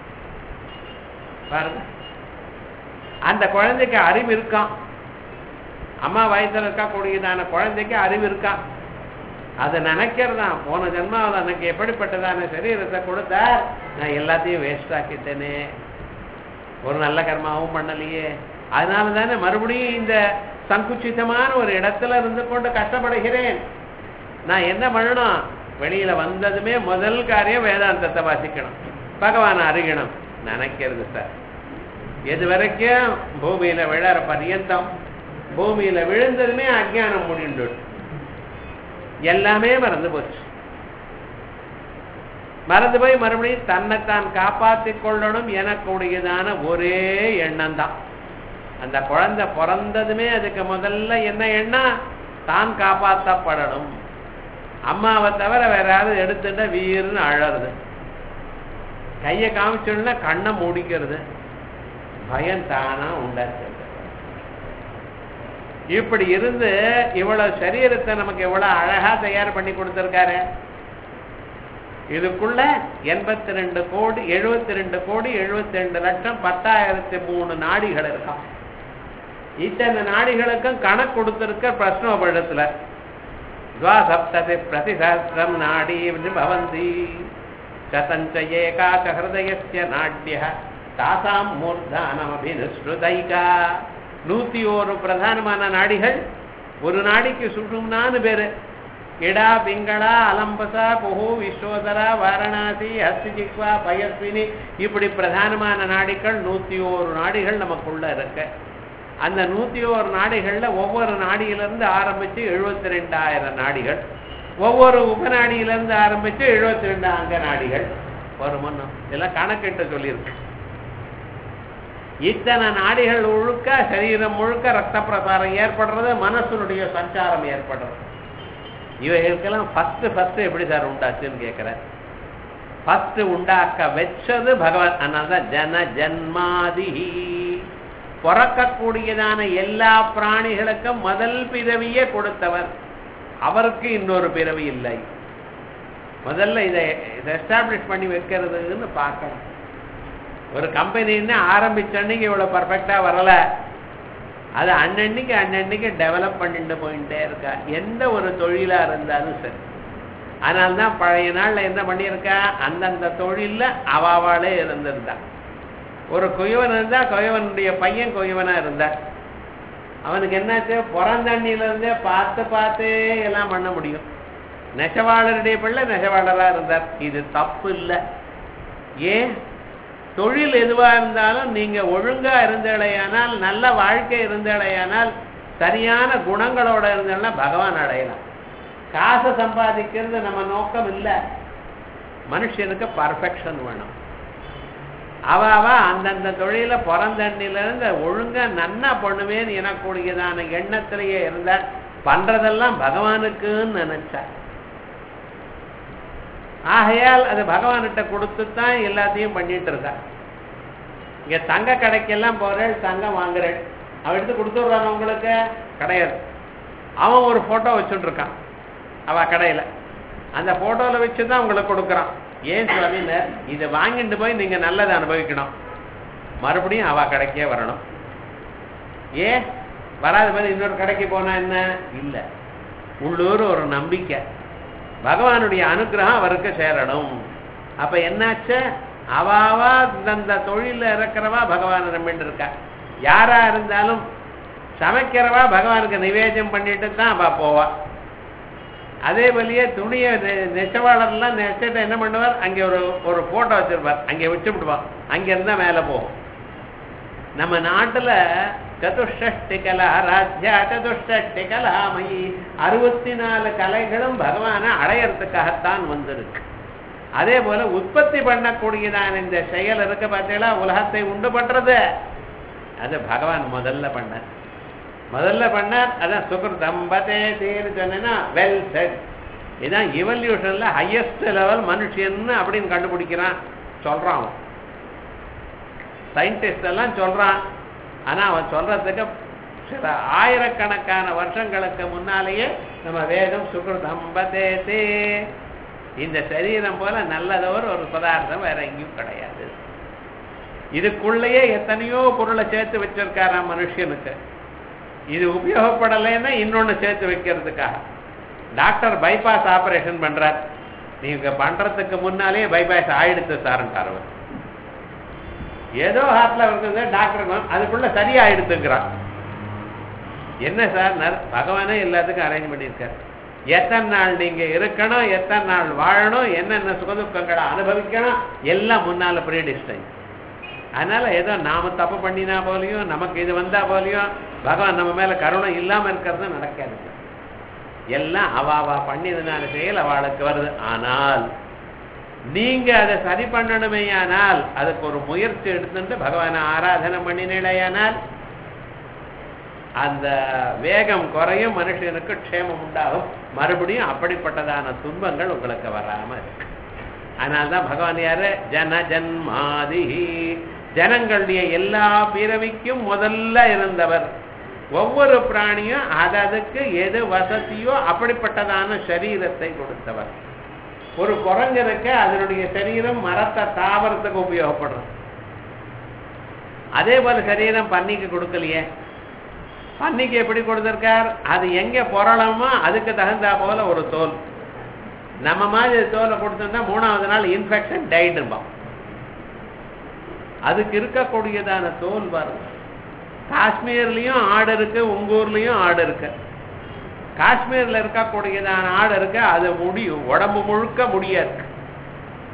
பாருங்க அந்த குழந்தைக்கு அறிவு இருக்கான் அம்மா வயசுல இருக்கக்கூடியதான குழந்தைக்கு அறிவு இருக்கான் அதை நினைக்கிறதான் போன ஜென்மாவில் எனக்கு எப்படிப்பட்டதான சரீரத்தை கொடுத்தா நான் எல்லாத்தையும் வேஸ்ட் ஆக்கிட்டேனே ஒரு நல்ல கர்மாவும் பண்ணலையே அதனால தானே மறுபடியும் இந்த சங்குச்சிதமான ஒரு இடத்துல இருந்து கொண்டு கஷ்டப்படுகிறேன் நான் என்ன பண்ணணும் வெளியில வந்ததுமே முதல் காரியம் வேதாந்தத்தை வாசிக்கணும் பகவான் அறியணும் நினைக்கிறது சார் எது வரைக்கும் பூமியில விழற பரியந்தம் பூமியில விழுந்ததுமே அஜ்ஞானம் முடிண்டு எல்லாமே மறந்து போச்சு மறந்து போய் மறுபடியும் தன்னைத்தான் காப்பாற்றிக் கொள்ளணும் எனக்கூடியதான ஒரே எண்ணம் தான் அந்த குழந்தை பிறந்ததுமே அதுக்கு முதல்ல என்ன எண்ணம் தான் காப்பாற்றப்படணும் அம்மாவை தவிர வேற யாராவது எடுத்துட்டா வீர்னு அழறது கையை காமிச்சோன்னா கண்ணை மூடிக்கிறது பயம் தானா உண்டாச்சு இப்படி இருந்து இவ்வளவு சரீரத்தை நமக்கு எவ்வளவு அழகா தயார் பண்ணி கொடுத்திருக்காரு இதுக்குள்ள எண்பத்தி ரெண்டு கோடி எழுபத்தி ரெண்டு கோடி எழுபத்தி ரெண்டு லட்சம் பத்தாயிரத்தி மூணு நாடிகள் இருக்கான் இத்தனை நாடிகளுக்கும் கணக்கு கொடுத்திருக்க பிரஸ்னோபழத்துல துவாசப்ததி பிரதிசஹசிரம் நாடி பவந்தி சதஞ்ச ஏகாச்ச ஹிருதயஸ்ய நாட்டிய தாசாம் மூர்தானம் அபினுஸ்ருதைகா நூத்தி ஒரு பிரதானமான நாடிகள் ஒரு நாடிக்கு சுஷும்னான்னு பேரு இடா பிங்களா அலம்பசா குஹு விஸ்வோதரா வாரணாசி ஹஸ்திஜிக்வா பயஸ்வினி இப்படி பிரதானமான நாடிகள் நூத்தி ஒரு நாடிகள் நமக்குள்ள இருக்கு அந்த நூத்தி ஒரு நாடிகள்ல ஒவ்வொரு நாடியிலிருந்து ஆரம்பிச்சு எழுபத்தி ரெண்டாயிரம் நாடிகள் ஒவ்வொரு உபநாடியிலிருந்து ஆரம்பிச்சு எழுபத்தி ரெண்டு அங்க நாடிகள் ஒரு மன்னம் இதெல்லாம் கணக்கிட்டு சொல்லியிருக்கு இத்தனை நாடிகள் முழுக்க சரீரம் முழுக்க ரத்த பிரசாரம் ஏற்படுறது மனசனுடைய சஞ்சாரம் ஏற்படுறது இவைகளுக்கெல்லாம் ஃபர்ஸ்ட் ஃபர்ஸ்ட் எப்படி சார் உண்டாச்சுன்னு கேட்கிறேன் ஃபர்ஸ்ட் உண்டாக்க வச்சது பகவான் அதனால்தான் ஜன ஜன்மாதி பிறக்கக்கூடியதான எல்லா பிராணிகளுக்கும் முதல் பிறவியே கொடுத்தவர் அவருக்கு இன்னொரு பிறவி இல்லை முதல்ல இதை எஸ்டாப்ளிஷ் பண்ணி வைக்கிறதுன்னு பார்க்கணும் ஒரு கம்பெனின்னு ஆரம்பிச்ச அன்னைக்கு இவ்வளவு பர்ஃபெக்டா வரல அது அன்னன்னைக்கு அன்னன்னைக்கு டெவலப் பண்ணிட்டு போயிட்டே இருக்கா எந்த ஒரு தொழிலா இருந்தாலும் சரி அதனால தான் பழைய நாள்ல என்ன பண்ணியிருக்கா அந்தந்த தொழில்ல அவாவாளே இருந்திருந்தா ஒரு குயவன் இருந்தா குயவனுடைய பையன் குயவனா இருந்தார் அவனுக்கு என்னாச்சு புறந்தண்ணில இருந்தே பார்த்து பார்த்து எல்லாம் பண்ண முடியும் நெசவாளருடைய பிள்ளை நெசவாளரா இருந்தார் இது தப்பு இல்லை ஏன் தொழில் எதுவா இருந்தாலும் நீங்க ஒழுங்கா இருந்தடையானால் நல்ல வாழ்க்கை இருந்தடையானால் சரியான குணங்களோட இருந்தேன்னா பகவான் அடையலாம் காசை சம்பாதிக்கிறது நம்ம நோக்கம் இல்லை மனுஷனுக்கு பர்ஃபெக்ஷன் வேணும் அவ அவ அந்தந்த தொழில பிறந்தண்ணிலிருந்து ஒழுங்கா நன்னா பண்ணுவேன்னு எனக்கூடியதான எண்ணத்திலேயே இருந்தா பண்றதெல்லாம் பகவானுக்குன்னு நினைச்சா ஆகையால் அது பகவான்கிட்ட கொடுத்து தான் எல்லாத்தையும் பண்ணிட்டு இருக்கா இங்க தங்க கடைக்கெல்லாம் போறேன் தங்கம் வாங்குறேன் அவன் எடுத்து கொடுத்துடுறான் உங்களுக்கு கிடையாது அவன் ஒரு போட்டோ வச்சுட்டு இருக்கான் அவ கடையில அந்த போட்டோல வச்சு தான் உங்களுக்கு கொடுக்குறான் ஏன் சுவாமினர் இதை வாங்கிட்டு போய் நீங்க நல்லதை அனுபவிக்கணும் மறுபடியும் அவ கடைக்கே வரணும் ஏன் வராத மாதிரி இன்னொரு கடைக்கு போனா என்ன இல்ல உள்ளூர் ஒரு நம்பிக்கை பகவானுடைய அனுகிரகம் அவருக்கு சேரணும் அப்ப என்னாச்சு அவாவா இந்த தொழில இருக்கிறவா பகவான் நம்பிட்டு இருக்கா யாரா இருந்தாலும் சமைக்கிறவா பகவானுக்கு நிவேதம் பண்ணிட்டு தான் அவ போவா அதே போலயே துணியை நெசவாளர்லாம் நெசிட்டு என்ன பண்ணுவார் அங்கே ஒரு ஒரு போட்டோ வச்சிருப்பார் அங்கே வச்சு விடுவான் அங்க இருந்தா மேல போகும் நம்ம நாட்டுல சதுஷ்டி கலா ராஜ்யா சதுஷ்டி கலாமயி அறுபத்தி நாலு கலைகளும் பகவானை அடையறதுக்காகத்தான் வந்திருக்கு அதே போல உற்பத்தி பண்ணக்கூடியதான இந்த செயல் இருக்க பார்த்தீங்களா உலகத்தை உண்டு பண்றது அது பகவான் முதல்ல பண்ணார் முதல்ல பண்ணார் அதான் சுகிருதம் பதேன்னு சொன்னா வெல் செட் இதான் இவல்யூஷன்ல ஹையஸ்ட் லெவல் மனுஷன்னு அப்படின்னு கண்டுபிடிக்கிறான் சொல்றான் அவன் சயின்டிஸ்ட் எல்லாம் சொல்றான் ஆனா அவன் சொல்றதுக்கு சில ஆயிரக்கணக்கான வருஷங்களுக்கு முன்னாலேயே நம்ம வேதம் சுகிருதம் பதேதே இந்த சரீரம் போல நல்லதவர் ஒரு பதார்த்தம் வேற எங்கேயும் கிடையாது இதுக்குள்ளேயே எத்தனையோ பொருளை சேர்த்து வச்சிருக்காராம் மனுஷனுக்கு இது உபயோகப்படலைன்னா இன்னொன்னு சேர்த்து வைக்கிறதுக்காக டாக்டர் பைபாஸ் ஆபரேஷன் பண்றார் நீங்க பண்றதுக்கு முன்னாலே பைபாஸ் ஆயிடுத்து சார்ன்றார் அவர் ஏதோ ஹார்ட்ல இருக்குது டாக்டர் அதுக்குள்ள சரியாயிடுத்துங்கிறான் என்ன சார் பகவானே எல்லாத்துக்கும் அரேஞ்ச் பண்ணியிருக்காரு எத்தனை நாள் நீங்க இருக்கணும் எத்தனை நாள் வாழணும் என்னென்ன சுகதுக்கங்களை அனுபவிக்கணும் எல்லாம் முன்னால ப்ரீடிஸ்டைன் அதனால ஏதோ நாம தப்பு பண்ணினா போலையும் நமக்கு இது வந்தா போலையும் பகவான் நம்ம மேல கருணை இல்லாம இருக்கிறது நடக்காது எல்லாம் அவாவா பண்ணியதுனால செயல் அவளுக்கு வருது ஆனால் நீங்க அதை சரி பண்ணணுமே ஆனால் அதுக்கு ஒரு முயற்சி எடுத்துட்டு பகவானை ஆராதனை பண்ணினேயானால் அந்த வேகம் குறையும் மனுஷனுக்கு க்ஷேமம் உண்டாகும் மறுபடியும் அப்படிப்பட்டதான துன்பங்கள் உங்களுக்கு வராம இருக்கு அதனால்தான் பகவான் யாரு ஜன ஜன்மாதி ஜனங்களுடைய எல்லா பிறவிக்கும் முதல்ல இருந்தவர் ஒவ்வொரு பிராணியும் அததுக்கு எது வசதியோ அப்படிப்பட்டதான சரீரத்தை கொடுத்தவர் ஒரு குரங்கருக்கு அதனுடைய சரீரம் மரத்தை தாவரத்துக்கு உபயோகப்படுறது அதே போல சரீரம் பன்னிக்கு கொடுக்கலையே பன்னிக்கு எப்படி கொடுத்திருக்கார் அது எங்க புரளமோ அதுக்கு தகுந்தா போல ஒரு தோல் நம்ம மாதிரி தோலை கொடுத்தோம்னா மூணாவது நாள் இன்ஃபெக்ஷன் டைடும்போம் அதுக்கு இருக்கக்கூடியதான தோல் வரும் காஷ்மீர்லயும் ஆடு இருக்கு உங்க ஊர்லயும் ஆடு இருக்கு காஷ்மீர்ல இருக்கக்கூடியதான ஆடு இருக்கு அது முடியும் உடம்பு முழுக்க முடியா இருக்கு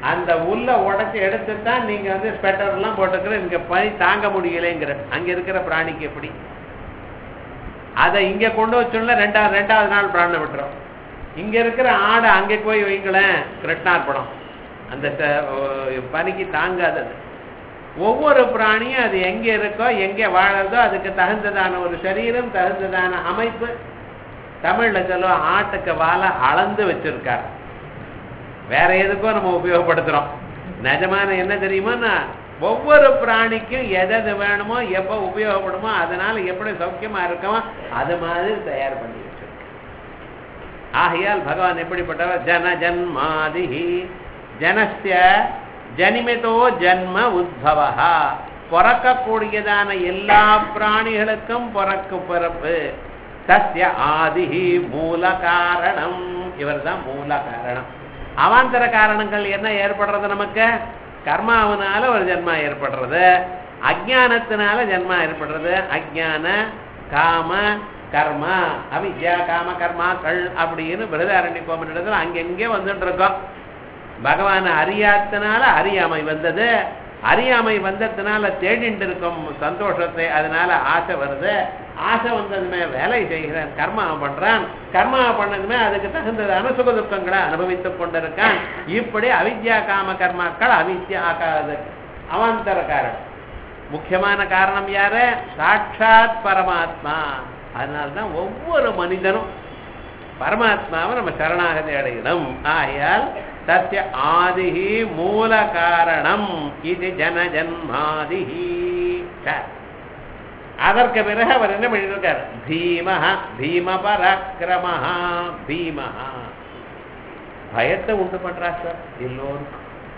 அந்த உள்ள உடைச்சு எடுத்து தான் நீங்க வந்து ஸ்வெட்டர் எல்லாம் போட்டுக்கிற இங்க பனி தாங்க முடியலைங்கிற அங்க இருக்கிற பிராணிக்கு எப்படி அதை இங்க கொண்டு வச்சோம்னா ரெண்டாவது ரெண்டாவது நாள் பிராண விட்டுரும் இங்க இருக்கிற ஆடை அங்கே போய் வைங்களேன் கிருஷ்ணார்ப்பணம் அந்த ச- ஓ- பனிக்கு தாங்காதது ஒவ்வொரு பிராணியும் அது எங்க இருக்கோ எங்க வாழறதோ அதுக்கு தகுந்ததான ஒரு சரீரம் தகுந்ததான அமைப்பு தமிழ்ல சொல்லுவோம் ஆட்டுக்கு வாழை அளந்து வச்சிருக்காரு வேற எதுக்கோ நம்ம உபயோகப்படுத்துறோம் நிஜமான என்ன தெரியுமா ஒவ்வொரு பிராணிக்கும் எது எது வேணுமோ எப்போ உபயோகப்படுமோ அதனால எப்படி சௌக்கியமா இருக்கமோ அது மாதிரி தயார் பண்ணி வச்சிருக்க ஆகையால் பகவான் எப்படிப்பட்டவர் ஜன ஜன்மாதிஹி ஜனஸ்ய ஜனிமிதோ ஜன்ம உத்பவா பிறக்கக்கூடியதான எல்லா பிராணிகளுக்கும் பிறக்கு பிறப்பு சஸ்ய ஆதிஹி மூல காரணம் இவர்தான் மூல காரணம் அவாந்தர காரணங்கள் என்ன ஏற்படுறது நமக்கு கர்மாவனால ஒரு ஜென்மா ஏற்படுறது அஜானத்தினால ஜென்மா ஏற்படுறது அஜான காம கர்ம அவித்யா காம கர்மாக்கள் அப்படின்னு பிரதாரண்ய கோமன் இடத்துல அங்கெங்கே வந்துட்டு இருக்கோம் பகவான் அறியாதனால அறியாமை வந்தது அறியாமை வந்ததுனால தேடிட்டு இருக்கும் சந்தோஷத்தை அதனால ஆசை வருது ஆசை வந்ததுமே வேலை செய்கிறான் கர்மா பண்றான் கர்மா பண்ணதுமே அதுக்கு தகுந்ததான சுக துக்கங்களை அனுபவித்துக் கொண்டிருக்கான் இப்படி அவித்யா காம கர்மாக்கள் அவித்யா ஆகாது அவாந்தர காரணம் முக்கியமான காரணம் யாரு சாட்சாத் பரமாத்மா அதனால்தான் ஒவ்வொரு மனிதனும் பரமாத்மாவை நம்ம சரணாகதி அடையணும் ஆகையால் தஸ்ய ஆதிஹி மூல காரணம் இது ஜன ஜன்மாதிஹி சரி. அதற்கு பிறகு அவர் என்ன பண்ணிருக்கார் பீமஹ பீம பராக்கிரமஹ பீமஹ பயத்தை உண்டு பண்றா சார் எல்லோருக்கும்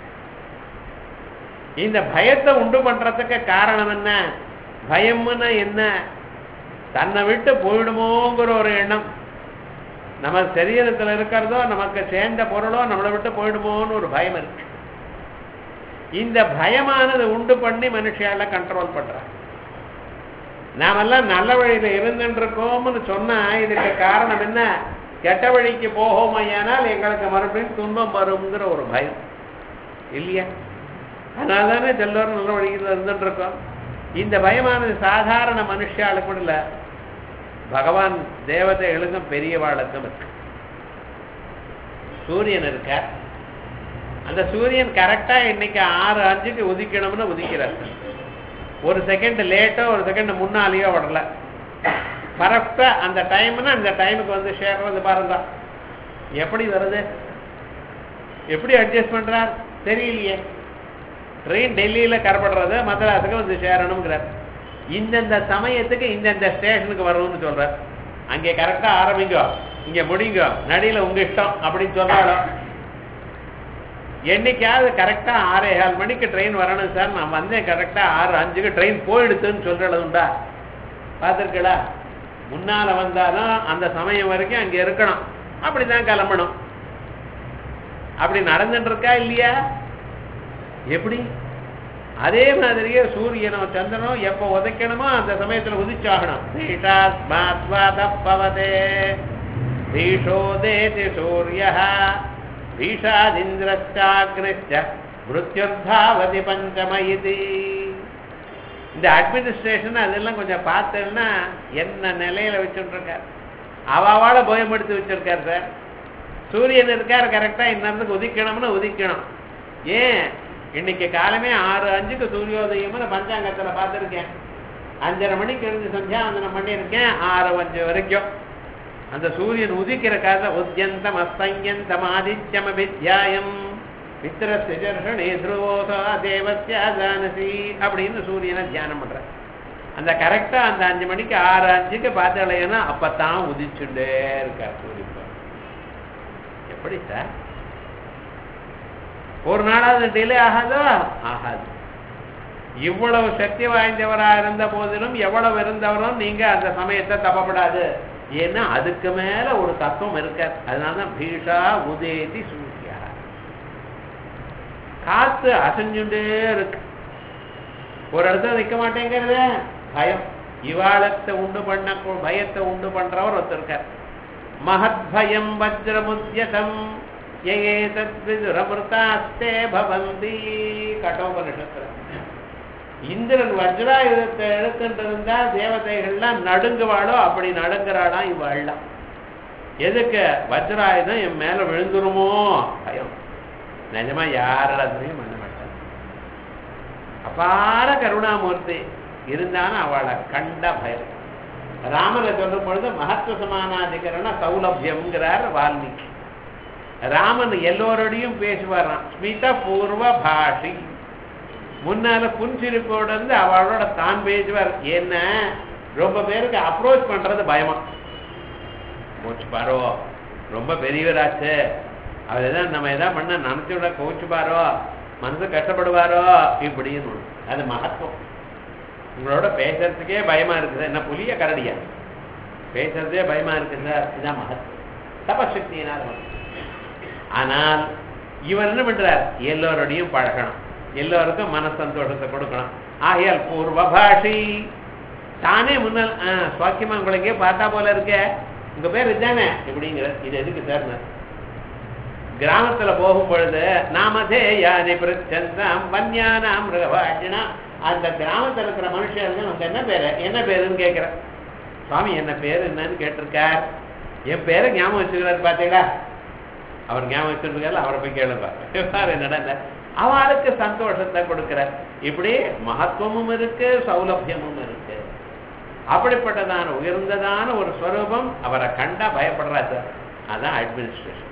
இந்த பயத்தை உண்டு பண்றதுக்கு காரணம் என்ன பயம்னா என்ன தன்னை விட்டு போயிடுமோங்கிற ஒரு எண்ணம் நம்ம சரீரத்துல இருக்கிறதோ நமக்கு சேர்ந்த பொருளோ நம்மளை விட்டு போயிடுமோன்னு ஒரு பயம் இருக்கு இந்த பயமானது உண்டு பண்ணி மனுஷால கண்ட்ரோல் பண்றாங்க நாமெல்லாம் நல்ல வழியில இருந்துட்டு இருக்கோம்னு சொன்னா இதுக்கு காரணம் என்ன கெட்ட வழிக்கு போகோமையானால் எங்களுக்கு மறுபடியும் துன்பம் வருங்கிற ஒரு பயம் இல்லையா அதனால தானே எல்லோரும் நல்ல வழியில் இருந்துட்டு இருக்கோம் இந்த பயமானது சாதாரண மனுஷாளுக்கு கூட இல்ல பகவான் தேவதைகளுக்கும் பெரியவாளுக்கும் இருக்கு சூரியன் இருக்கார் அந்த சூரியன் கரெக்டா இன்னைக்கு ஆறு அஞ்சுக்கு உதிக்கணும்னு உதிக்கிறார் ஒரு செகண்ட் லேட்டோ ஒரு செகண்ட் முன்னாலேயோ வரல கரெக்டா அந்த டைம்னா அந்த டைமுக்கு வந்து சேர்றது பாருங்க எப்படி வருது எப்படி அட்ஜஸ்ட் பண்றார் தெரியலையே ட்ரெயின் டெல்லியில கரப்படுறது மദ്രാஸுக்கு வந்து சேரணுங்கிறார் இந்தந்த சமயத்துக்கு இந்தந்த ஸ்டேஷனுக்கு வரணும்னு சொல்றார் அங்கே கரெக்டா ஆரம்பிங்க இங்க முடிங்க நடியில உங்க இஷ்டம் அப்படின்னு சொன்னாலும் என்னைக்காவது கரெக்டா ஆறே கால் மணிக்கு ட்ரெயின் வரணும் சார் நான் வந்தேன் கரெக்டா ஆறு அஞ்சுக்கு ட்ரெயின் போயிடுத்துன்னு சொல்றது உண்டா பார்த்துருக்கலா முன்னால வந்தாலும் அந்த சமயம் வரைக்கும் அங்க இருக்கணும் அப்படிதான் கிளம்பணும் அப்படி நடந்துட்டு இருக்கா இல்லையா எப்படி அதே மாதிரியே சூரியனோ சந்திரனோ எப்ப உதைக்கணுமோ அந்த சமயத்துல உதிச்சாகணும் பவதே பீஷோதேதி சூரிய பீஷாதிந்திரஸ்டாக்னிஷ்ட மிருத்யுர்தாவதி பஞ்சம இது இந்த அட்மினிஸ்ட்ரேஷன் அதெல்லாம் கொஞ்சம் பார்த்தேன்னா என்ன நிலையில வச்சுட்டு இருக்கார் அவாவால பயன்படுத்தி வச்சிருக்கார் சார் சூரியன் இருக்கார் கரெக்டா இந்நேரத்துக்கு உதிக்கணும்னு உதிக்கணும் ஏன் இன்னைக்கு காலமே ஆறு அஞ்சுக்கு சூரியோதயம்னு பஞ்சாங்கத்துல பார்த்துருக்கேன் அஞ்சரை மணிக்கு இருந்து சந்தியாவந்தனம் பண்ணியிருக்கேன் ஆறு அஞ்சு வரைக்கும் அந்த சூரியன் உதிக்கிற கால உத்தியந்தம் அஸ்தயந்தம் ஆதித்யம் வித்யாயம் மித்திரஸ்தர்ஷனே துருவோசா தேவஸ்யா ஜானசி அப்படின்னு சூரியனை தியானம் பண்ற அந்த கரெக்டா அந்த அஞ்சு மணிக்கு ஆறு அஞ்சுக்கு பார்த்தலைன்னா அப்பத்தான் உதிச்சுட்டே இருக்கார் சூரியன் எப்படி சார் ஒரு நாளாவது டிலே ஆகாதோ ஆகாது இவ்வளவு சக்தி வாய்ந்தவரா இருந்த போதிலும் எவ்வளவு இருந்தவரும் நீங்க அந்த சமயத்தை தப்பப்படாது ஏன்னா அதுக்கு மேல ஒரு தத்துவம் இருக்க அதனாலதான் பீஷா உதேதி சூர்யா காத்து அசைஞ்சுட்டே இருக்கு ஒரு இடத்துல நிக்க மாட்டேங்கிறது பயம் இவாளத்தை உண்டு பண்ண பயத்தை உண்டு பண்றவர் ஒருத்தர் இருக்கார் மகத் பயம் வஜ்ரமுத்தியதம் ஏ தத்விதுரமிருத்தாஸ்தே பவந்தி கட்டோபனிஷத்துல இந்திரன் வஜ்ராயுதத்தை எடுத்துட்டு இருந்தா தேவதைகள்லாம் நடுங்குவாளோ அப்படி நடுங்குறாளாம் இவாள்லாம் எதுக்கு வஜ்ராயுதம் என் மேல விழுந்துருமோ பயம் நிஜமா யாரிடத்துலையும் பண்ண மாட்டாங்க அபார கருணாமூர்த்தி இருந்தாலும் அவளை கண்ட பயம் ராமனை சொல்லும் பொழுது மகத்துவ சமானாதிகரண சௌலபியம்ங்கிறார் வால்மீகி ராமன் எல்லோரோடையும் பேசுவாராம் ஸ்மித பூர்வ பாஷி முன்னால புன்சிரிப்போட இருந்து அவளோட தான் பேசுவார் என்ன ரொம்ப பேருக்கு அப்ரோச் பண்றது பயமா கோச்சு பாரோ ரொம்ப பெரியவராச்சு அவர் எதாவது நம்ம எதாவது பண்ண நினைச்சு விட கோச்சு பாரோ மனசு கஷ்டப்படுவாரோ இப்படின்னு ஒண்ணு. அது மகத்துவம் உங்களோட பேசுறதுக்கே பயமா இருக்குது என்ன புலிய கரடியா பேசுறதே பயமா இருக்குது சார் இதான் மகத்துவம் தபசக்தியினால வரும். ஆனால் இவர் என்ன பண்றார் எல்லோரோடையும் பழகணும் எல்லோருக்கும் மன சந்தோஷத்தை கொடுக்கணும் ஆகையால் பூர்வ பாஷி தானே முன்னால் ஆ, சுவாக்கியமா உங்களுக்கு பார்த்தா போல இருக்க உங்க பேர் இதுதானே இப்படிங்கிற இது எதுக்கு சார் கிராமத்துல போகும் பொழுது நாமதே யானி பிரச்சந்தாம் வன்யானாம் மிருகவாஜினா அந்த கிராமத்துல இருக்கிற மனுஷர்கள் உங்க என்ன பேரு என்ன பேருன்னு கேட்கிற சுவாமி என்ன பேரு என்னன்னு கேட்டிருக்கார் என் பேரை ஞாபகம் வச்சுக்கிறாரு பாத்தீங்களா அவர் ஞாபகம் வச்சிருக்காரு அவரை போய் கேளுப்பா என்னடா அவளுக்கு சந்தோஷத்தை கொடுக்கிறார் இப்படி மகத்துவமும் இருக்கு சௌலபியமும் இருக்கு அப்படிப்பட்டதான உயர்ந்ததான ஒரு ஸ்வரூபம் அவரை கண்டா பயப்படுறா சார் அதான் அட்மினிஸ்ட்ரேஷன்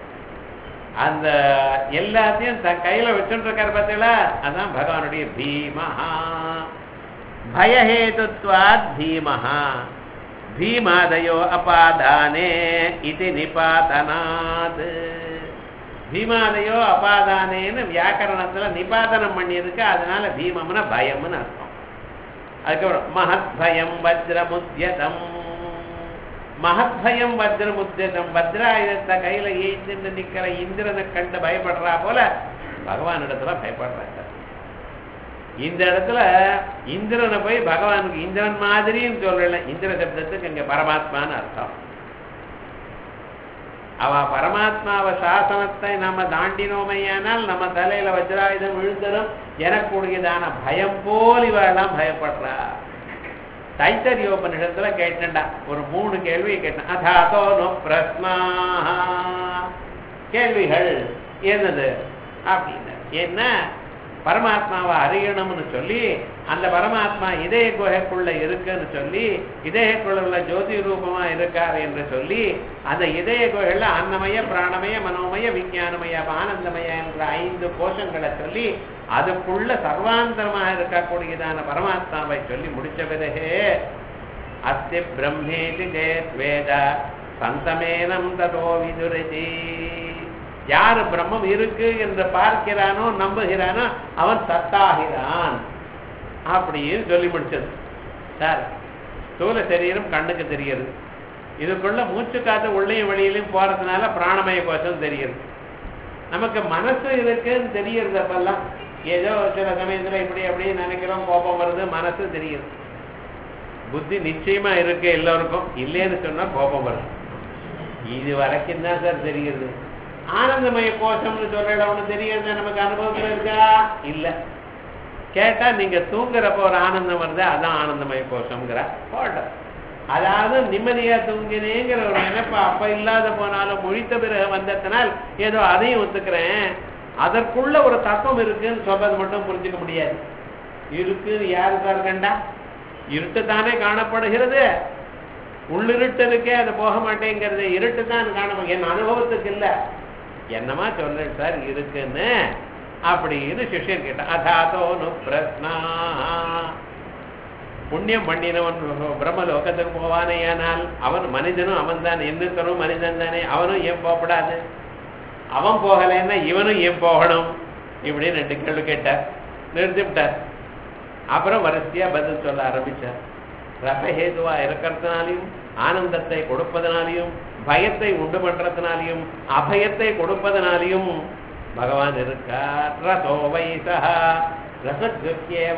அந்த எல்லாத்தையும் தன் கையில வச்சுட்டு இருக்காரு பார்த்தீங்களா அதான் பகவானுடைய பீமஹா பயஹேதுத்வாத் பீமஹா பீமாதயோ அபாதானே இது நிபாதனாத் பீமாதயோ அபாதானேன்னு வியாக்கரணத்துல நிபாதனம் பண்ணியிருக்கு அதனால பீமம்னா பயம்னு அர்த்தம் அதுக்கப்புறம் மகத் பயம் வஜ்ரமுத்யதம் மகத் பயம் வஜ்ரமுத்யதம் வஜ்ராயுதத்தை கையில ஏந்திட்டு நிக்கிற இந்திரனை கண்டு பயப்படுறா போல பகவான் இடத்துல பயப்படுறாங்க இந்த இடத்துல இந்திரனை போய் பகவானுக்கு இந்திரன் மாதிரின்னு சொல்லல இந்திர சப்தத்துக்கு இங்க பரமாத்மான்னு அர்த்தம் அவ பரமாத்மாவ சாசனத்தை நம்ம தாண்டினோமையானால் நம்ம தலையில வஜ்ராயுதம் விழுந்தரும் எனக்கூடியதான பயம் போல் இவெல்லாம் பயப்படுறா தைத்தரியோபனிஷத்துல கேட்டேன்டா ஒரு மூணு கேள்வி கேட்டேன் அதாதோ நோ பிரஸ்னா கேள்விகள் என்னது அப்படின்னு என்ன பரமாத்மாவை அறியணும்னு சொல்லி அந்த பரமாத்மா இதய குகைக்குள்ள இருக்குன்னு சொல்லி இதயக்குள்ள உள்ள ஜோதி ரூபமா இருக்கார் என்று சொல்லி அந்த இதய குகையில அன்னமய பிராணமய மனோமய விஞ்ஞானமய ஆனந்தமய என்ற ஐந்து கோஷங்களை சொல்லி அதுக்குள்ள சர்வாந்தரமா இருக்கக்கூடியதான பரமாத்மாவை சொல்லி முடிச்ச பிறகு அஸ்தி பிரம்மேதி சேத் வேத சந்தமேனம் ததோ விதுரதி யார் பிரம்மம் இருக்கு என்று பார்க்கிறானோ நம்புகிறானோ அவன் சத்தாகிறான் அப்படின்னு சொல்லி முடிச்சது சார் ஸ்தூல சரீரம் கண்ணுக்கு தெரியுது இதுக்குள்ள மூச்சு காத்து உள்ளேயும் வெளியிலையும் போறதுனால பிராணமய கோஷம் தெரியுது நமக்கு மனசு இருக்குன்னு தெரியறது அப்பெல்லாம் ஏதோ சில சமயத்துல இப்படி அப்படி நினைக்கிறோம் கோபம் வருது மனசு தெரியுது புத்தி நிச்சயமா இருக்கு எல்லோருக்கும் இல்லைன்னு சொன்னா கோபம் வருது இது வரைக்கும் தான் சார் தெரியுது ஆனந்தமய கோஷம்னு சொல்ற ஒண்ணு தெரியுது நமக்கு அனுபவத்துல இருக்கா இல்ல கேட்டா நீங்க தூங்குறப்ப ஒரு ஆனந்தம் வருது அதான் ஆனந்தமய கோஷம்ங்கிற போட்டோம் அதாவது நிம்மதியா தூங்கினேங்கிற ஒரு நினைப்பு அப்ப இல்லாத போனாலும் முழித்த பிறகு வந்ததனால் ஏதோ அதையும் ஒத்துக்கிறேன் அதற்குள்ள ஒரு தத்துவம் இருக்குன்னு சொல்றது மட்டும் புரிஞ்சுக்க முடியாது இருக்குன்னு யாரு சார் கண்டா இருட்டு தானே காணப்படுகிறது உள்ளிருட்டு இருக்கே அது போக மாட்டேங்கிறது இருட்டு தான் காணப்படும் என் அனுபவத்துக்கு இல்ல என்னமா சொல்றேன் சார் இருக்குன்னு அப்படின்னு சிஷ்யன் கேட்டான் அதாதோனு பிரஸ்னா புண்ணியம் பண்ணினவன் பிரம்மலோகத்துக்கு போவானேயானால் அவன் மனிதனும் அவன் தான் இன்னொருத்தரும் மனிதன் தானே அவனும் ஏன் போகப்படாது அவன் போகலைன்னா இவனும் ஏன் போகணும் இப்படின்னு ரெண்டு கேள்வி கேட்டார் நிறுத்திவிட்டார் அப்புறம் வரிசையா பதில் சொல்ல ஆரம்பிச்சார் ரசஹேதுவா இருக்கிறதுனாலையும் ஆனந்தத்தை கொடுப்பதனாலையும் பயத்தை உண்டு பண்றதுனாலையும் அபயத்தை கொடுப்பதனாலையும் பகவான் இருக்கார் ரசோ வைசா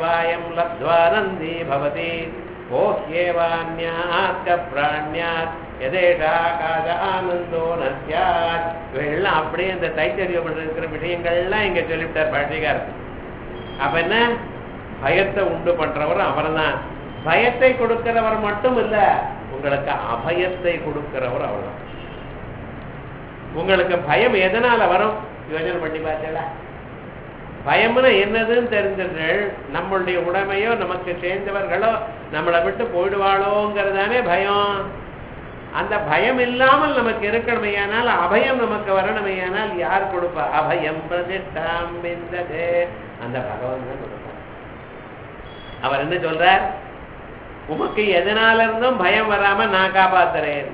ரசத்யுக்கேவாயம் லப்த்வானந்தி பவதி ஓஹ்யேவான்யாத் பிராண்யாத் எதேஷா காஜ ஆனந்தோ நஸ்யாத் இவைகள்லாம் அப்படியே இந்த தைத்தறியம் இருக்கிற விஷயங்கள்லாம் இங்க சொல்லிவிட்டார் பாட்டிகார் அப்ப என்ன பயத்தை உண்டு பண்றவர் அவர்தான் பயத்தை கொடுக்கிறவர் மட்டும் இல்ல உங்களுக்கு அபயத்தை கொடுக்கிறவர் அவர்தான் உங்களுக்கு பயம் எதனால வரும் யோசனை பண்ணி பார்த்தீங்களா பயம்னா என்னதுன்னு தெரிஞ்சவர்கள் நம்மளுடைய உடைமையோ நமக்கு சேர்ந்தவர்களோ நம்மளை விட்டு போயிடுவாளோங்கிறதானே பயம் அந்த பயம் இல்லாமல் நமக்கு இருக்கணுமையானால் அபயம் நமக்கு வரணுமையானால் யார் கொடுப்பா அபயம் பிரதிஷ்டாம் விந்ததே அந்த பகவான் தான் கொடுப்பார் அவர் என்ன சொல்றார் உமக்கு எதனால இருந்தும் பயம் வராம நான் காப்பாத்துறேன்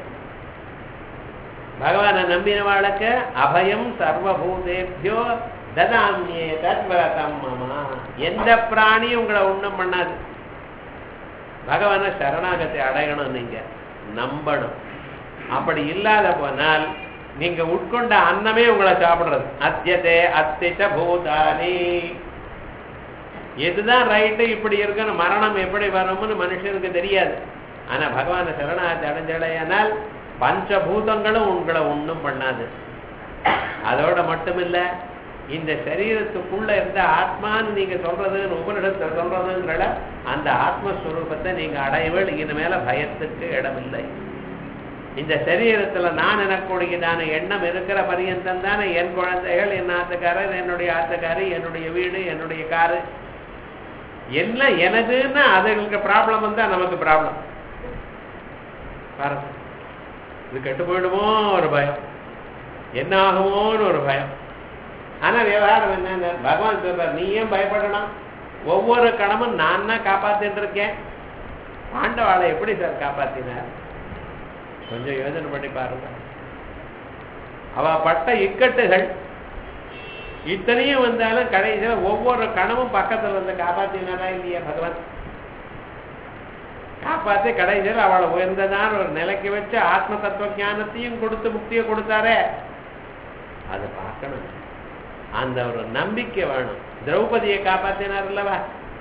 பகவானை நம்பினவாளுக்கு அபயம் சர்வபூதேபியோ ததாமியே தத்வரதம் மமா எந்த பிராணியும் உங்களை ஒண்ணும் பண்ணாது பகவான சரணாகத்தை அடையணும் நீங்க நம்பணும் அப்படி இல்லாத போனால் நீங்க உட்கொண்ட அன்னமே உங்களை சாப்பிடுறது அத்தியதே அத்திச்ச பூதானி எதுதான் ரைட்டு இப்படி இருக்கணும் மரணம் எப்படி வரும்னு மனுஷனுக்கு தெரியாது ஆனா பகவான சரணாகத்தை அடைஞ்சடையானால் பஞ்சபூதங்களும் உங்களை ஒண்ணும் பண்ணாது அதோட மட்டுமில்ல இந்த சரீரத்துக்குள்ள இருந்த ஆத்மான்னு நீங்க சொல்றது உபனிடத்துல சொல்றதுங்கிற அந்த ஆத்மஸ்வரூபத்தை நீங்க அடையவே இனிமேல பயத்துக்கு இடமில்லை இந்த சரீரத்துல நான் எனக்கூடியதான எண்ணம் இருக்கிற பரியந்தம் தானே என் குழந்தைகள் என் ஆத்துக்காரர் என்னுடைய ஆத்துக்காரி என்னுடைய வீடு என்னுடைய காரு எல்லாம் எனதுன்னா அதுங்களுக்கு ப்ராப்ளம் வந்தா நமக்கு ப்ராப்ளம் பாருங்க இது கெட்டு போயிடுமோ ஒரு பயம் என்ன ஆகுமோன்னு ஒரு பயம் ஆனா விவகாரம் என்ன பகவான் சொல்றார் நீ ஏன் பயப்படணும் ஒவ்வொரு கணமும் நான் தான் காப்பாத்திட்டு இருக்கேன் ஆண்டவாளை எப்படி சார் காப்பாத்தினார் கொஞ்சம் யோசனை பண்ணி பாருங்க அவ பட்ட இக்கட்டுகள் இத்தனையும் வந்தாலும் கடைசியில் ஒவ்வொரு கணமும் பக்கத்துல வந்து காப்பாத்தினாரா இல்லையா பகவான் காப்பாத்தி கடைசியில் அவளை உயர்ந்ததான் ஒரு நிலைக்கு வச்சு ஆத்ம தத்துவ ஞானத்தையும் கொடுத்து முக்தியை கொடுத்தாரே அதை பார்க்கணும் அந்த ஒரு நம்பிக்கை வேணும் திரௌபதியை காப்பாத்தினார் அல்லவா